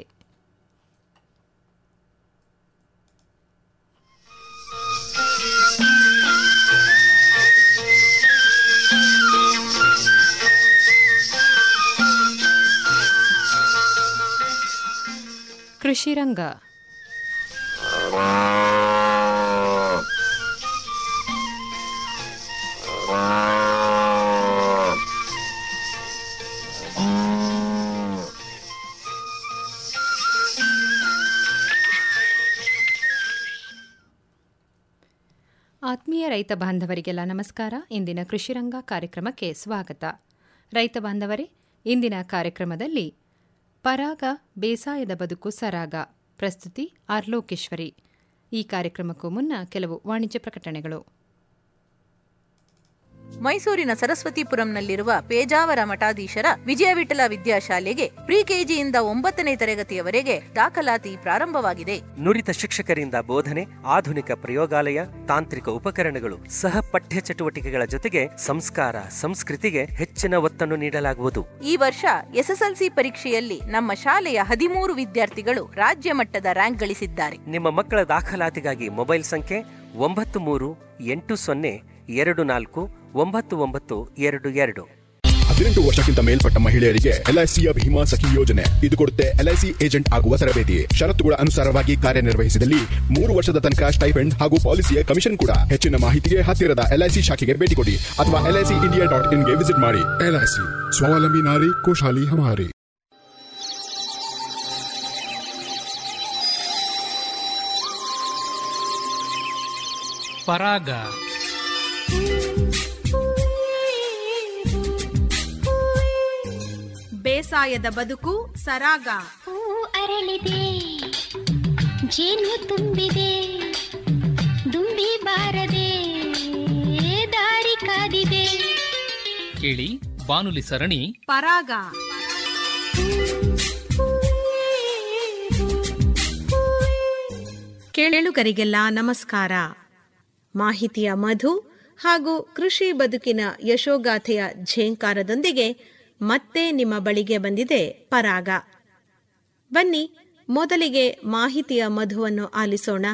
ಕೃಷಿ ರಂಗ ಆತ್ಮೀಯ ರೈತ ಬಾಂಧವರಿಗೆಲ್ಲ ನಮಸ್ಕಾರ ಇಂದಿನ ಕೃಷಿರಂಗ ಕಾರ್ಯಕ್ರಮಕ್ಕೆ ಸ್ವಾಗತ ರೈತ ಬಾಂಧವರೇ ಇಂದಿನ ಕಾರ್ಯಕ್ರಮದಲ್ಲಿ ಪರಾಗ ಬೇಸಾಯದ ಬದುಕು ಸರಾಗ ಪ್ರಸ್ತುತಿ ಆರ್ ಲೋಕೇಶ್ವರಿ ಈ ಕಾರ್ಯಕ್ರಮಕ್ಕೂ ಮುನ್ನ ಕೆಲವು ವಾಣಿಜ್ಯ ಪ್ರಕಟಣೆಗಳು ಮೈಸೂರಿನ ಸರಸ್ವತಿಪುರಂನಲ್ಲಿರುವ ಪೇಜಾವರ ಮಠಾಧೀಶರ ವಿಜಯ ವಿಠಲ ವಿದ್ಯಾಶಾಲೆಗೆ ಪ್ರಿ ಕೆಜಿಯಿಂದ ಒಂಬತ್ತನೇ ತರಗತಿಯವರೆಗೆ ದಾಖಲಾತಿ ಪ್ರಾರಂಭವಾಗಿದೆ ನುರಿತ ಶಿಕ್ಷಕರಿಂದ ಬೋಧನೆ ಆಧುನಿಕ ಪ್ರಯೋಗಾಲಯ ತಾಂತ್ರಿಕ ಉಪಕರಣಗಳು ಸಹ ಪಠ್ಯ ಚಟುವಟಿಕೆಗಳ ಜೊತೆಗೆ ಸಂಸ್ಕಾರ ಸಂಸ್ಕೃತಿಗೆ ಹೆಚ್ಚಿನ ಒತ್ತನ್ನು ನೀಡಲಾಗುವುದು ಈ ವರ್ಷ ಎಸ್ಎಸ್ಎಲ್ಸಿ ಪರೀಕ್ಷೆಯಲ್ಲಿ ನಮ್ಮ ಶಾಲೆಯ ಹದಿಮೂರು ವಿದ್ಯಾರ್ಥಿಗಳು ರಾಜ್ಯ ಮಟ್ಟದ ರ್ಯಾಂಕ್ ಗಳಿಸಿದ್ದಾರೆ ನಿಮ್ಮ ಮಕ್ಕಳ ದಾಖಲಾತಿಗಾಗಿ ಮೊಬೈಲ್ ಸಂಖ್ಯೆ ಒಂಬತ್ತು ಮೂರು ಎಂಟು ಸೊನ್ನೆ ಎರಡು ನಾಲ್ಕು ಒಂಬತ್ತು ಒಂಬತ್ತು ಎರಡು ಎರಡು ಹದಿನೆಂಟು ವರ್ಷಕ್ಕಿಂತ ಮೇಲ್ಪಟ್ಟ ಮಹಿಳೆಯರಿಗೆ ಎಲ್ಐಸಿಯ ಭೀಮಾ ಸಖಿ ಯೋಜನೆ ಇದು ಕೊಡುತ್ತೆ ಎಲ್ಐಸಿ ಏಜೆಂಟ್ ಆಗುವ ತರಬೇತಿ ಷರತ್ತುಗಳ ಅನುಸಾರವಾಗಿ ಕಾರ್ಯನಿರ್ವಹಿಸಿದಲ್ಲಿ ಮೂರು ವರ್ಷದ ತನಕ ಸ್ಟೈಪೆಂಡ್ ಹಾಗೂ ಪಾಲಿಸಿಯ ಕಮಿಷನ್ ಕೂಡ ಹೆಚ್ಚಿನ ಮಾಹಿತಿಗೆ ಹತ್ತಿರದ ಎಲ್ಐಸಿ ಶಾಖೆಗೆ ಭೇಟಿ ಕೊಡಿ ಅಥವಾ ಎಲ್ಐಸಿ ಇಂಡಿಯಾ ಡಾಟ್ ಇನ್ಗೆ ವಿಸಿಟ್ ಮಾಡಿ ಎಲ್ಐಸಿ ಸ್ವಾವಲಂಬಿ ನಾರಿ ಖುಷಾಲಿ ಹಮಾರಿ ಪರಾಗ ಬೇಸಾಯದ ಬದುಕು ಸರಾಗ ಹೂ ಅರಳಿದೆ ಜೇನು ತುಂಬಿದೆ ದುಂಬಿ ಬಾರದೆ ದಾರಿ ಕಾದಿದೆ ಕೇಳಿ ಬಾನುಲಿ ಸರಣಿ ಪರಾಗ ಕೇಳುಗರಿಗೆಲ್ಲ ನಮಸ್ಕಾರ ಮಾಹಿತಿಯ ಮಧು ಹಾಗೂ ಕೃಷಿ ಬದುಕಿನ ಯಶೋಗಾಥೆಯ ಝೇಂಕಾರದೊಂದಿಗೆ ಮತ್ತೆ ನಿಮ್ಮ ಬಳಿಗೆ ಬಂದಿದೆ ಪರಾಗ ಬನ್ನಿ ಮೊದಲಿಗೆ ಮಾಹಿತಿಯ ಮಧುವನ್ನು ಆಲಿಸೋಣ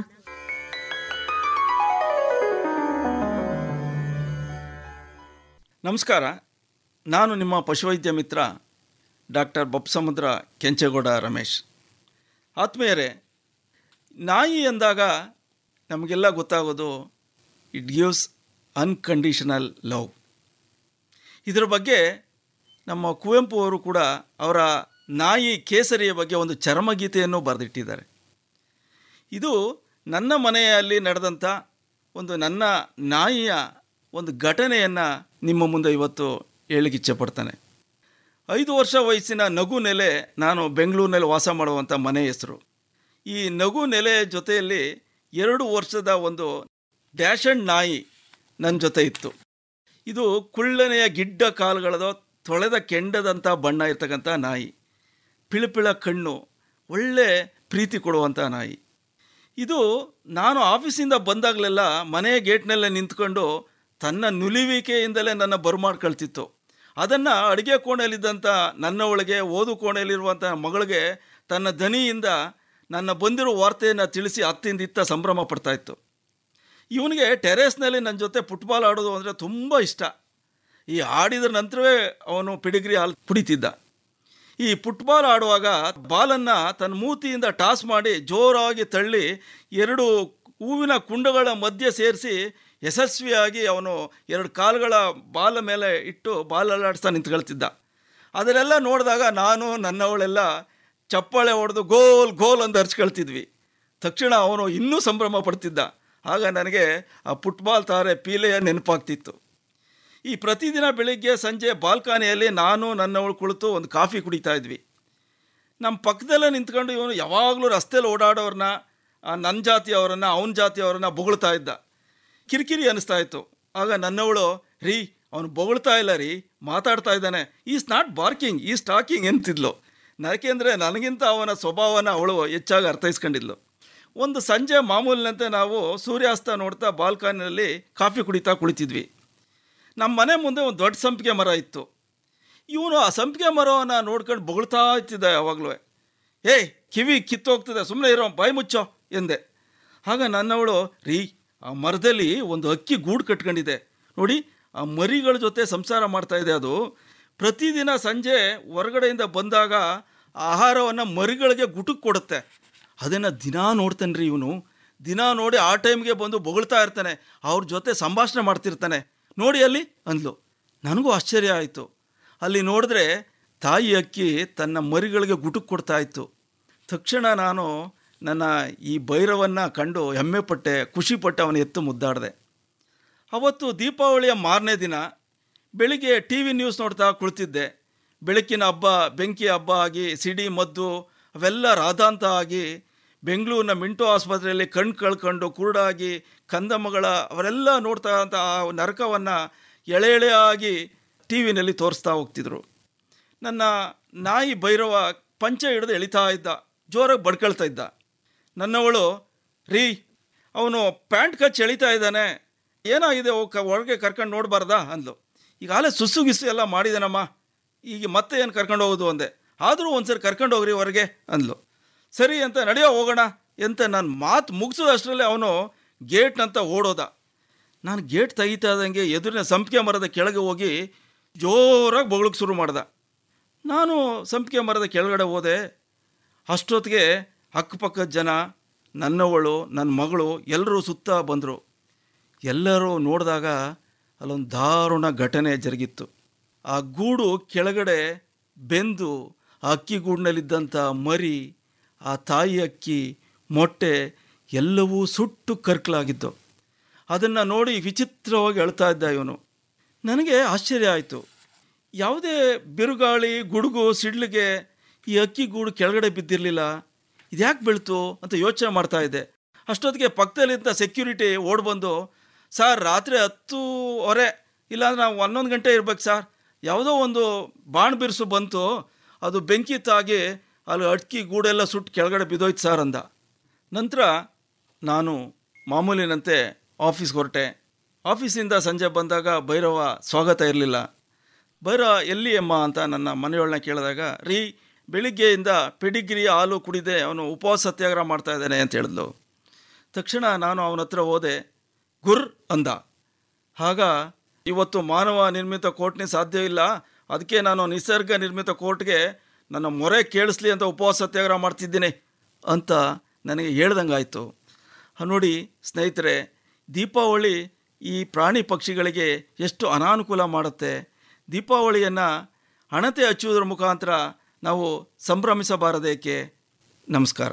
ನಮಸ್ಕಾರ ನಾನು ನಿಮ್ಮ ಪಶುವೈದ್ಯ ಮಿತ್ರ ಡಾಕ್ಟರ್ ಬೊಪ್ಸಮುದ್ರ ಕೆಂಚೇಗೌಡ ರಮೇಶ್ ಆತ್ಮೀಯರೇ ನಾಯಿ ಎಂದಾಗ ನಮಗೆಲ್ಲ ಗೊತ್ತಾಗೋದು ಇಟ್ ಗಿವ್ಸ್ ಅನ್ಕಂಡೀಷನಲ್ ಲವ್ ಇದರ ಬಗ್ಗೆ ನಮ್ಮ ಕುವೆಂಪು ಅವರು ಕೂಡ ಅವರ ನಾಯಿ ಕೇಸರಿಯ ಬಗ್ಗೆ ಒಂದು ಚರಮಗೀತೆಯನ್ನು ಬರೆದಿಟ್ಟಿದ್ದಾರೆ ಇದು ನನ್ನ ಮನೆಯಲ್ಲಿ ನಡೆದಂಥ ಒಂದು ನನ್ನ ನಾಯಿಯ ಒಂದು ಘಟನೆಯನ್ನು ನಿಮ್ಮ ಮುಂದೆ ಇವತ್ತು ಹೇಳಿಕ್ಕೆ ಪಡ್ತಾನೆ ಐದು ವರ್ಷ ವಯಸ್ಸಿನ ನಗು ನೆಲೆ ನಾನು ಬೆಂಗಳೂರಿನಲ್ಲಿ ವಾಸ ಮಾಡುವಂಥ ಮನೆ ಹೆಸರು ಈ ನಗು ನೆಲೆ ಜೊತೆಯಲ್ಲಿ ಎರಡು ವರ್ಷದ ಒಂದು ಡ್ಯಾಶನ್ ನಾಯಿ ನನ್ನ ಜೊತೆ ಇತ್ತು ಇದು ಕುಳ್ಳನೆಯ ಗಿಡ್ಡ ಕಾಲುಗಳದ ತೊಳೆದ ಕೆಂಡದಂಥ ಬಣ್ಣ ಇರ್ತಕ್ಕಂಥ ನಾಯಿ ಪಿಳಪಿಳ ಕಣ್ಣು ಒಳ್ಳೆ ಪ್ರೀತಿ ಕೊಡುವಂಥ ನಾಯಿ ಇದು ನಾನು ಆಫೀಸಿಂದ ಬಂದಾಗಲೆಲ್ಲ ಮನೆಯ ಗೇಟ್ನಲ್ಲೇ ನಿಂತ್ಕೊಂಡು ತನ್ನ ನುಲಿವಿಕೆಯಿಂದಲೇ ನನ್ನ ಬರಮಾಡ್ಕೊಳ್ತಿತ್ತು ಅದನ್ನು ಅಡುಗೆ ಕೋಣೆಯಲ್ಲಿದ್ದಂಥ ನನ್ನ ಒಳಗೆ ಓದು ಕೋಣೆಯಲ್ಲಿರುವಂಥ ಮಗಳಿಗೆ ತನ್ನ ದನಿಯಿಂದ ನನ್ನ ಬಂದಿರೋ ವಾರ್ತೆಯನ್ನು ತಿಳಿಸಿ ಅತ್ತಿಂದ ಇತ್ತ ಸಂಭ್ರಮ ಪಡ್ತಾಯಿತ್ತು ಇವನಿಗೆ ಟೆರೇಸ್ನಲ್ಲಿ ನನ್ನ ಜೊತೆ ಫುಟ್ಬಾಲ್ ಆಡೋದು ಅಂದರೆ ತುಂಬ ಇಷ್ಟ ಈ ಆಡಿದ ನಂತರವೇ ಅವನು ಪಿಡಿಗ್ರಿ ಹಾಲು ಕುಡಿತಿದ್ದ ಈ ಫುಟ್ಬಾಲ್ ಆಡುವಾಗ ಬಾಲನ್ನು ತನ್ನ ಮೂತಿಯಿಂದ ಟಾಸ್ ಮಾಡಿ ಜೋರಾಗಿ ತಳ್ಳಿ ಎರಡು ಹೂವಿನ ಕುಂಡಗಳ ಮಧ್ಯೆ ಸೇರಿಸಿ ಯಶಸ್ವಿಯಾಗಿ ಅವನು ಎರಡು ಕಾಲುಗಳ ಬಾಲ ಮೇಲೆ ಇಟ್ಟು ಬಾಲ್ ಅಲ್ಲಾಡಿಸ್ತಾ ನಿಂತ್ಕೊಳ್ತಿದ್ದ ಅದನ್ನೆಲ್ಲ ನೋಡಿದಾಗ ನಾನು ನನ್ನವಳೆಲ್ಲ ಚಪ್ಪಾಳೆ ಹೊಡೆದು ಗೋಲ್ ಗೋಲ್ ಅಂತ ಹರ್ಚ್ಕೊಳ್ತಿದ್ವಿ ತಕ್ಷಣ ಅವನು ಇನ್ನೂ ಸಂಭ್ರಮ ಪಡ್ತಿದ್ದ ಆಗ ನನಗೆ ಆ ಫುಟ್ಬಾಲ್ ತಾರೆ ಪೀಲೆಯ ನೆನಪಾಗ್ತಿತ್ತು ಈ ಪ್ರತಿದಿನ ಬೆಳಿಗ್ಗೆ ಸಂಜೆ ಬಾಲ್ಕನಿಯಲ್ಲಿ ನಾನು ನನ್ನವಳು ಕುಳಿತು ಒಂದು ಕಾಫಿ ಕುಡಿತಾ ಇದ್ವಿ ನಮ್ಮ ಪಕ್ಕದಲ್ಲೇ ನಿಂತ್ಕೊಂಡು ಇವನು ಯಾವಾಗಲೂ ರಸ್ತೆಯಲ್ಲಿ ಓಡಾಡೋರನ್ನ ನನ್ನ ಜಾತಿಯವರನ್ನ ಅವನ ಜಾತಿಯವರನ್ನ ಬೊಗಳ್ತಾ ಇದ್ದ ಕಿರಿಕಿರಿ ಅನ್ನಿಸ್ತಾ ಇತ್ತು ಆಗ ನನ್ನವಳು ರೀ ಅವನು ಬೊಗಳ್ತಾ ಇಲ್ಲ ರೀ ಮಾತಾಡ್ತಾ ಇದ್ದಾನೆ is not barking is talking ಎಂತಿದ್ಲು ಯಾಕೆಂದರೆ ನನಗಿಂತ ಅವನ ಸ್ವಭಾವನ ಅವಳು ಹೆಚ್ಚಾಗಿ ಅರ್ಥೈಸ್ಕೊಂಡಿದ್ಲು ಒಂದು ಸಂಜೆ ಮಾಮೂಲಿನಂತೆ ನಾವು ಸೂರ್ಯಾಸ್ತ ನೋಡ್ತಾ ಬಾಲ್ಕನಿಯಲ್ಲಿ ಕಾಫಿ ಕುಡಿತಾ ಕುಳಿತಿದ್ವಿ ನಮ್ಮ ಮನೆ ಮುಂದೆ ಒಂದು ದೊಡ್ಡ ಸಂಪಿಗೆ ಮರ ಇತ್ತು ಇವನು ಆ ಸಂಪಿಗೆ ಮರವನ್ನು ನೋಡ್ಕೊಂಡು ಬೊಗಳ್ತಾ ಇತ್ತಿದ್ದ ಯಾವಾಗಲೂ ಏಯ್ ಕಿವಿ ಕಿತ್ತೋಗ್ತದೆ ಸುಮ್ಮನೆ ಇರೋ ಬಾಯಿ ಮುಚ್ಚೋ ಎಂದೆ ಆಗ ನನ್ನವಳು ರೀ ಆ ಮರದಲ್ಲಿ ಒಂದು ಅಕ್ಕಿ ಗೂಡು ಕಟ್ಕೊಂಡಿದೆ ನೋಡಿ ಆ ಮರಿಗಳ ಜೊತೆ ಸಂಸಾರ ಮಾಡ್ತಾ ಇದೆ ಅದು ಪ್ರತಿದಿನ ಸಂಜೆ ಹೊರಗಡೆಯಿಂದ ಬಂದಾಗ ಆಹಾರವನ್ನು ಮರಿಗಳಿಗೆ ಗುಟಕ್ಕೆ ಕೊಡುತ್ತೆ ಅದನ್ನು ದಿನಾ ನೋಡ್ತಾನೆ ರೀ ಇವನು ದಿನ ನೋಡಿ ಆ ಟೈಮ್ಗೆ ಬಂದು ಬೊಗಳ್ತಾ ಇರ್ತಾನೆ ಅವ್ರ ಜೊತೆ ಸಂಭಾಷಣೆ ಮಾಡ್ತಿರ್ತಾನೆ ನೋಡಿ ಅಲ್ಲಿ ಅಂದ್ಲು ನನಗೂ ಆಶ್ಚರ್ಯ ಆಯಿತು ಅಲ್ಲಿ ನೋಡಿದ್ರೆ ತಾಯಿ ಅಕ್ಕಿ ತನ್ನ ಮರಿಗಳಿಗೆ ಗುಟುಕು ಕೊಡ್ತಾ ಇತ್ತು ತಕ್ಷಣ ನಾನು ನನ್ನ ಈ ಭೈರವನ್ನು ಕಂಡು ಹೆಮ್ಮೆ ಪಟ್ಟೆ ಖುಷಿಪಟ್ಟೆ ಅವನ ಎತ್ತು ಮುದ್ದಾಡಿದೆ ಅವತ್ತು ದೀಪಾವಳಿಯ ಮಾರನೇ ದಿನ ಬೆಳಿಗ್ಗೆ ಟಿ ವಿ ನ್ಯೂಸ್ ನೋಡ್ತಾ ಕುಳಿತಿದ್ದೆ ಬೆಳಕಿನ ಹಬ್ಬ ಬೆಂಕಿ ಹಬ್ಬ ಆಗಿ ಸಿಡಿ ಮದ್ದು ಅವೆಲ್ಲ ರಾಧಾಂತ ಆಗಿ ಬೆಂಗಳೂರಿನ ಮಿಂಟೋ ಆಸ್ಪತ್ರೆಯಲ್ಲಿ ಕಣ್ಣು ಕಳ್ಕೊಂಡು ಕುರುಡಾಗಿ ಕಂದಮ್ಮಗಳ ಅವರೆಲ್ಲ ನೋಡ್ತಾ ಅಂತ ಆ ನರಕವನ್ನು ಎಳೆ ಎಳೆಯಾಗಿ ಟಿ ವಿನಲ್ಲಿ ತೋರಿಸ್ತಾ ಹೋಗ್ತಿದ್ರು ನನ್ನ ನಾಯಿ ಭೈರವ ಪಂಚೆ ಹಿಡಿದು ಎಳಿತಾ ಇದ್ದ ಜೋರಾಗಿ ಬಡ್ಕೊಳ್ತಾ ಇದ್ದ ನನ್ನವಳು ರೀ ಅವನು ಪ್ಯಾಂಟ್ ಕಚ್ಚಿ ಎಳಿತಾ ಇದ್ದಾನೆ ಏನಾಗಿದೆ ಓ ಕ ಒಳಗೆ ಕರ್ಕೊಂಡು ನೋಡಬಾರ್ದಾ ಅಂದ್ಲು ಈಗಾಗಲೇ ಸುಸ್ಸು ಗಿಸ್ಸು ಎಲ್ಲ ಮಾಡಿದಾನಮ್ಮ ಈಗ ಮತ್ತೆ ಏನು ಕರ್ಕೊಂಡು ಹೋಗೋದು ಅಂದೆ ಆದರೂ ಒಂದ್ಸರಿ ಕರ್ಕೊಂಡು ಹೋಗ್ರಿ ಹೊರಗೆ ಅಂದ್ಲು ಸರಿ ಅಂತ ನಡೆಯೋ ಹೋಗೋಣ ಅಂತ ನಾನು ಮಾತು ಮುಗಿಸೋದಷ್ಟರಲ್ಲೇ ಅವನು ಗೇಟ್ನಂತ ಓಡೋದ ನಾನು ಗೇಟ್ ತೆಗಿತಾ ಇದ್ದಂಗೆ ಎದುರಿನ ಸಂಪಿಗೆ ಮರದ ಕೆಳಗೆ ಹೋಗಿ ಜೋರಾಗಿ ಬೊಗಳಕ್ಕೆ ಶುರು ಮಾಡ್ದೆ ನಾನು ಸಂಪಿಗೆ ಮರದ ಕೆಳಗಡೆ ಹೋದೆ ಅಷ್ಟೊತ್ತಿಗೆ ಅಕ್ಕಪಕ್ಕದ ಜನ ನನ್ನವಳು ನನ್ನ ಮಗಳು ಎಲ್ಲರೂ ಸುತ್ತ ಬಂದರು ಎಲ್ಲರೂ ನೋಡಿದಾಗ ಅಲ್ಲೊಂದು ದಾರುಣ ಘಟನೆ ಜರುಗಿತ್ತು ಆ ಗೂಡು ಕೆಳಗಡೆ ಬೆಂದು ಆ ಅಕ್ಕಿ ಗೂಡಿನಲ್ಲಿದ್ದಂಥ ಮರಿ ಆ ತಾಯಿ ಅಕ್ಕಿ ಮೊಟ್ಟೆ ಎಲ್ಲವೂ ಸುಟ್ಟು ಕರ್ಕಲಾಗಿದ್ದು ಅದನ್ನು ನೋಡಿ ವಿಚಿತ್ರವಾಗಿ ಅಳ್ತಾ ಇದ್ದ ಇವನು ನನಗೆ ಆಶ್ಚರ್ಯ ಆಯಿತು ಯಾವುದೇ ಬಿರುಗಾಳಿ ಗುಡುಗು ಸಿಡ್ಲಿಗೆ ಈ ಅಕ್ಕಿ ಗೂಡು ಕೆಳಗಡೆ ಬಿದ್ದಿರಲಿಲ್ಲ ಇದ್ಯಾಕೆ ಬೀಳ್ತು ಅಂತ ಯೋಚನೆ ಮಾಡ್ತಾ ಇದ್ದೆ ಅಷ್ಟೊತ್ತಿಗೆ ಪಕ್ಕದಲ್ಲಿದ್ದ ಸೆಕ್ಯೂರಿಟಿ ಓಡ್ ಬಂದು ಸರ್ ರಾತ್ರಿ ಹತ್ತೂವರೆ ಇಲ್ಲಾಂದ್ರೆ ನಾವು ಹನ್ನೊಂದು ಗಂಟೆ ಇರ್ಬೇಕು ಸರ್ ಯಾವುದೋ ಒಂದು ಬಾಣ್ ಬಿರುಸು ಬಂತು ಅದು ಬೆಂಕಿ ತಾಗಿ ಅಲ್ಲಿ ಅಡ್ಕಿ ಗೂಡೆಲ್ಲ ಸುಟ್ಟು ಕೆಳಗಡೆ ಬಿದ್ದೋಯ್ತು ಸರ್ ಅಂದ ನಂತರ ನಾನು ಮಾಮೂಲಿನಂತೆ ಆಫೀಸ್ಗೆ ಹೊರಟೆ ಆಫೀಸಿಂದ ಸಂಜೆ ಬಂದಾಗ ಭೈರವ ಸ್ವಾಗತ ಇರಲಿಲ್ಲ ಭೈರವ ಎಲ್ಲಿ ಅಮ್ಮ ಅಂತ ನನ್ನ ಮನೆಯೊಳನ್ನ ಕೇಳಿದಾಗ ರೀ ಬೆಳಿಗ್ಗೆಯಿಂದ ಪೆಡಿಗ್ರಿ ಹಾಲು ಕುಡಿದೆ ಅವನು ಉಪವಾಸ ಸತ್ಯಾಗ್ರಹ ಮಾಡ್ತಾ ಇದ್ದಾನೆ ಅಂತ ಹೇಳಿದ್ಲು ತಕ್ಷಣ ನಾನು ಅವನ ಹತ್ರ ಹೋದೆ ಗುರ್ ಅಂದ ಆಗ ಇವತ್ತು ಮಾನವ ನಿರ್ಮಿತ ಕೋರ್ಟ್ನಿ ಸಾಧ್ಯ ಇಲ್ಲ ಅದಕ್ಕೆ ನಾನು ನಿಸರ್ಗ ನಿರ್ಮಿತ ಕೋರ್ಟ್ಗೆ ನನ್ನ ಮೊರೆ ಕೇಳಿಸ್ಲಿ ಅಂತ ಉಪವಾಸ ಸತ್ಯಾಗ್ರಹ ಮಾಡ್ತಿದ್ದೀನಿ ಅಂತ ನನಗೆ ಹೇಳ್ದಂಗಾಯಿತು ನೋಡಿ ಸ್ನೇಹಿತರೆ ದೀಪಾವಳಿ ಈ ಪ್ರಾಣಿ ಪಕ್ಷಿಗಳಿಗೆ ಎಷ್ಟು ಅನಾನುಕೂಲ ಮಾಡುತ್ತೆ ದೀಪಾವಳಿಯನ್ನು ಹಣತೆ ಹಚ್ಚುವುದರ ಮುಖಾಂತರ ನಾವು ಸಂಭ್ರಮಿಸಬಾರದೇಕೆ ನಮಸ್ಕಾರ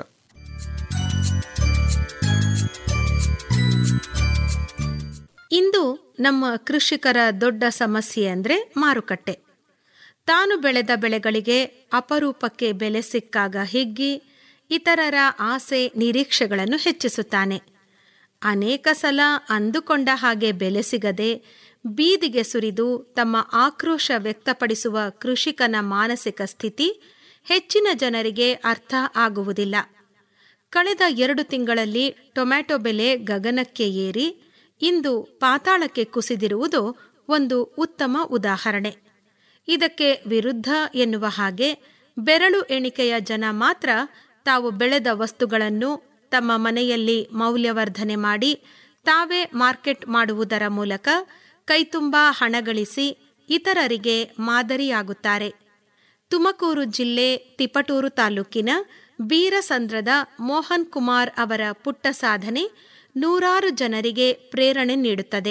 ಇಂದು ನಮ್ಮ ಕೃಷಿಕರ ದೊಡ್ಡ ಸಮಸ್ಯೆ ಅಂದರೆ ಮಾರುಕಟ್ಟೆ ತಾನು ಬೆಳೆದ ಬೆಳೆಗಳಿಗೆ ಅಪರೂಪಕ್ಕೆ ಬೆಲೆ ಸಿಕ್ಕಾಗ ಹಿಗ್ಗಿ ಇತರರ ಆಸೆ ನಿರೀಕ್ಷೆಗಳನ್ನು ಹೆಚ್ಚಿಸುತ್ತಾನೆ ಅನೇಕ ಸಲ ಅಂದುಕೊಂಡ ಹಾಗೆ ಬೆಲೆ ಸಿಗದೆ ಬೀದಿಗೆ ಸುರಿದು ತಮ್ಮ ಆಕ್ರೋಶ ವ್ಯಕ್ತಪಡಿಸುವ ಕೃಷಿಕನ ಮಾನಸಿಕ ಸ್ಥಿತಿ ಹೆಚ್ಚಿನ ಜನರಿಗೆ ಅರ್ಥ ಆಗುವುದಿಲ್ಲ ಕಳೆದ ಎರಡು ತಿಂಗಳಲ್ಲಿ ಟೊಮ್ಯಾಟೊ ಬೆಲೆ ಗಗನಕ್ಕೆ ಏರಿ ಇಂದು ಪಾತಾಳಕ್ಕೆ ಕುಸಿದಿರುವುದು ಒಂದು ಉತ್ತಮ ಉದಾಹರಣೆ ಇದಕ್ಕೆ ವಿರುದ್ಧ ಎನ್ನುವ ಹಾಗೆ ಬೆರಳು ಎಣಿಕೆಯ ಜನ ಮಾತ್ರ ತಾವು ಬೆಳೆದ ವಸ್ತುಗಳನ್ನು ತಮ್ಮ ಮನೆಯಲ್ಲಿ ಮೌಲ್ಯವರ್ಧನೆ ಮಾಡಿ ತಾವೇ ಮಾರ್ಕೆಟ್ ಮಾಡುವುದರ ಮೂಲಕ ಕೈತುಂಬಾ ಹಣ ಗಳಿಸಿ ಇತರರಿಗೆ ಮಾದರಿಯಾಗುತ್ತಾರೆ ತುಮಕೂರು ಜಿಲ್ಲೆ ತಿಪಟೂರು ತಾಲೂಕಿನ ಬೀರಸಂದ್ರದ ಮೋಹನ್ ಕುಮಾರ್ ಅವರ ಪುಟ್ಟ ಸಾಧನೆ ನೂರಾರು ಜನರಿಗೆ ಪ್ರೇರಣೆ ನೀಡುತ್ತದೆ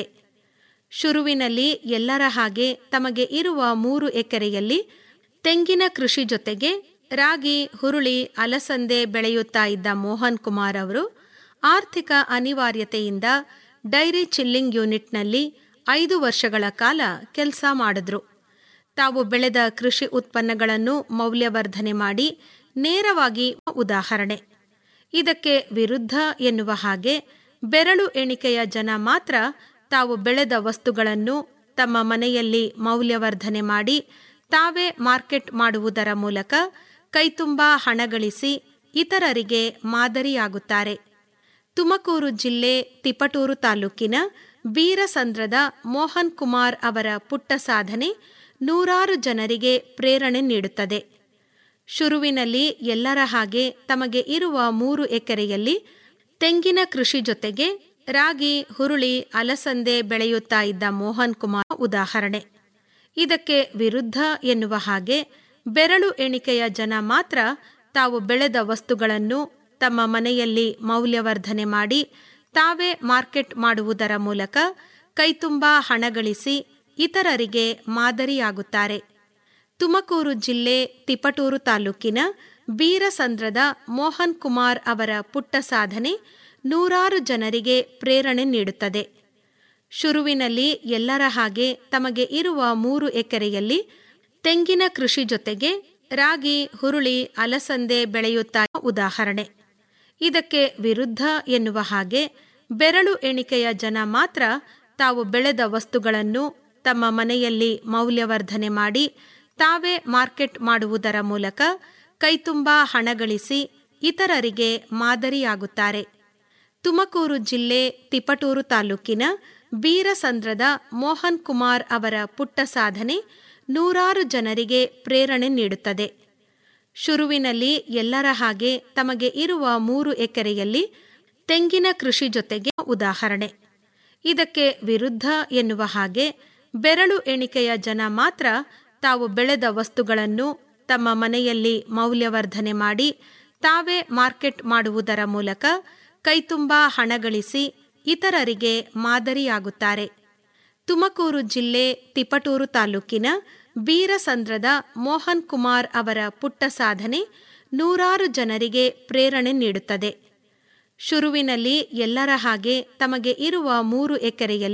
ಶುರುವಿನಲ್ಲಿ ಎಲ್ಲರ ಹಾಗೆ ತಮಗೆ ಇರುವ ಮೂರು ಎಕರೆಯಲ್ಲಿ ತೆಂಗಿನ ಕೃಷಿ ಜೊತೆಗೆ ರಾಗಿ ಹುರುಳಿ ಅಲಸಂದೆ ಬೆಳೆಯುತ್ತಾ ಇದ್ದ ಮೋಹನ್ ಕುಮಾರ್ ಅವರು ಆರ್ಥಿಕ ಅನಿವಾರ್ಯತೆಯಿಂದ ಡೈರಿ ಚಿಲ್ಲಿಂಗ್ ಯೂನಿಟ್ನಲ್ಲಿ ಐದು ವರ್ಷಗಳ ಕಾಲ ಕೆಲಸ ಮಾಡಿದ್ರು ತಾವು ಬೆಳೆದ ಕೃಷಿ ಉತ್ಪನ್ನಗಳನ್ನು ಮೌಲ್ಯವರ್ಧನೆ ಮಾಡಿ ನೇರವಾಗಿ ಉದಾಹರಣೆ ಇದಕ್ಕೆ ವಿರುದ್ಧ ಎನ್ನುವ ಹಾಗೆ ಬೆರಳು ಎಣಿಕೆಯ ಜನ ಮಾತ್ರ ತಾವು ಬೆಳೆದ ವಸ್ತುಗಳನ್ನು ತಮ್ಮ ಮನೆಯಲ್ಲಿ ಮೌಲ್ಯವರ್ಧನೆ ಮಾಡಿ ತಾವೇ ಮಾರ್ಕೆಟ್ ಮಾಡುವುದರ ಮೂಲಕ ಕೈತುಂಬಾ ಹಣ ಗಳಿಸಿ ಇತರರಿಗೆ ಮಾದರಿಯಾಗುತ್ತಾರೆ ತುಮಕೂರು ಜಿಲ್ಲೆ ತಿಪಟೂರು ತಾಲೂಕಿನ ಬೀರಸಂದ್ರದ ಮೋಹನ್ ಕುಮಾರ್ ಅವರ ಪುಟ್ಟ ಸಾಧನೆ ನೂರಾರು ಜನರಿಗೆ ಪ್ರೇರಣೆ ನೀಡುತ್ತದೆ ಶುರುವಿನಲ್ಲಿ ಎಲ್ಲರ ಹಾಗೆ ತಮಗೆ ಇರುವ ಮೂರು ಎಕರೆಯಲ್ಲಿ ತೆಂಗಿನ ಕೃಷಿ ಜೊತೆಗೆ ರಾಗಿ ಹುರುಳಿ ಅಲಸಂದೆ ಬೆಳೆಯುತ್ತಾ ಇದ್ದ ಮೋಹನ್ ಕುಮಾರ್ ಉದಾಹರಣೆ ಇದಕ್ಕೆ ವಿರುದ್ಧ ಎನ್ನುವ ಹಾಗೆ ಬೆರಳು ಎಣಿಕೆಯ ಜನ ಮಾತ್ರ ತಾವು ಬೆಳೆದ ವಸ್ತುಗಳನ್ನು ತಮ್ಮ ಮನೆಯಲ್ಲಿ ಮೌಲ್ಯವರ್ಧನೆ ಮಾಡಿ ತಾವೇ ಮಾರ್ಕೆಟ್ ಮಾಡುವುದರ ಮೂಲಕ ಕೈತುಂಬಾ ಹಣ ಗಳಿಸಿ ಇತರರಿಗೆ ಮಾದರಿಯಾಗುತ್ತಾರೆ ತುಮಕೂರು ಜಿಲ್ಲೆ ತಿಪಟೂರು ತಾಲೂಕಿನ ಬೀರಸಂದ್ರದ ಮೋಹನ್ ಕುಮಾರ್ ಅವರ ಪುಟ್ಟ ಸಾಧನೆ ನೂರಾರು ಜನರಿಗೆ ಪ್ರೇರಣೆ ನೀಡುತ್ತದೆ ಶುರುವಿನಲ್ಲಿ ಎಲ್ಲರ ಹಾಗೆ ತಮಗೆ ಇರುವ ಮೂರು ಎಕರೆಯಲ್ಲಿ ತೆಂಗಿನ ಕೃಷಿ ಜೊತೆಗೆ ರಾಗಿ ಹುರುಳಿ ಅಲಸಂದೆ ಬೆಳೆಯುತ್ತಾ ಉದಾಹರಣೆ ಇದಕ್ಕೆ ವಿರುದ್ಧ ಎನ್ನುವ ಹಾಗೆ ಬೆರಳು ಎಣಿಕೆಯ ಜನ ಮಾತ್ರ ತಾವು ಬೆಳೆದ ವಸ್ತುಗಳನ್ನು ತಮ್ಮ ಮನೆಯಲ್ಲಿ ಮೌಲ್ಯವರ್ಧನೆ ಮಾಡಿ ತಾವೇ ಮಾರ್ಕೆಟ್ ಮಾಡುವುದರ ಮೂಲಕ ಕೈತುಂಬಾ ಹಣ ಗಳಿಸಿ ಇತರರಿಗೆ ಮಾದರಿಯಾಗುತ್ತಾರೆ ತುಮಕೂರು ಜಿಲ್ಲೆ ತಿಪಟೂರು ತಾಲೂಕಿನ ಬೀರಸಂದ್ರದ ಮೋಹನ್ ಕುಮಾರ್ ಅವರ ಪುಟ್ಟ ಸಾಧನೆ ನೂರಾರು ಜನರಿಗೆ ಪ್ರೇರಣೆ ನೀಡುತ್ತದೆ ಶುರುವಿನಲ್ಲಿ ಎಲ್ಲರ ಹಾಗೆ ತಮಗೆ ಇರುವ ಮೂರು ಎಕರೆಯಲ್ಲಿ ತೆಂಗಿನ ಕೃಷಿ ಜೊತೆಗೆ ಉದಾಹರಣೆ ಇದಕ್ಕೆ ವಿರುದ್ಧ ಎನ್ನುವ ಹಾಗೆ ಬೆರಳು ಎಣಿಕೆಯ ಜನ ಮಾತ್ರ ತಾವು ಬೆಳೆದ ವಸ್ತುಗಳನ್ನು ತಮ್ಮ ಮನೆಯಲ್ಲಿ ಮೌಲ್ಯವರ್ಧನೆ ಮಾಡಿ ತಾವೇ ಮಾರ್ಕೆಟ್ ಮಾಡುವುದರ ಮೂಲಕ ಕೈತುಂಬಾ ಹಣ ಗಳಿಸಿ ಇತರರಿಗೆ ಮಾದರಿಯಾಗುತ್ತಾರೆ ತುಮಕೂರು ಜಿಲ್ಲೆ ತಿಪಟೂರು ತಾಲೂಕಿನ ಬೀರಸಂದ್ರದ ಮೋಹನ್ ಕುಮಾರ್ ಅವರ ಪುಟ್ಟ ಸಾಧನೆ ನೂರಾರು ಜನರಿಗೆ ಪ್ರೇರಣೆ ನೀಡುತ್ತದೆ ಶುರುವಿನಲ್ಲಿ ಎಲ್ಲರ ಹಾಗೆ ತಮಗೆ ಇರುವ ಮೂರು ಎಕರೆಯಲ್ಲಿ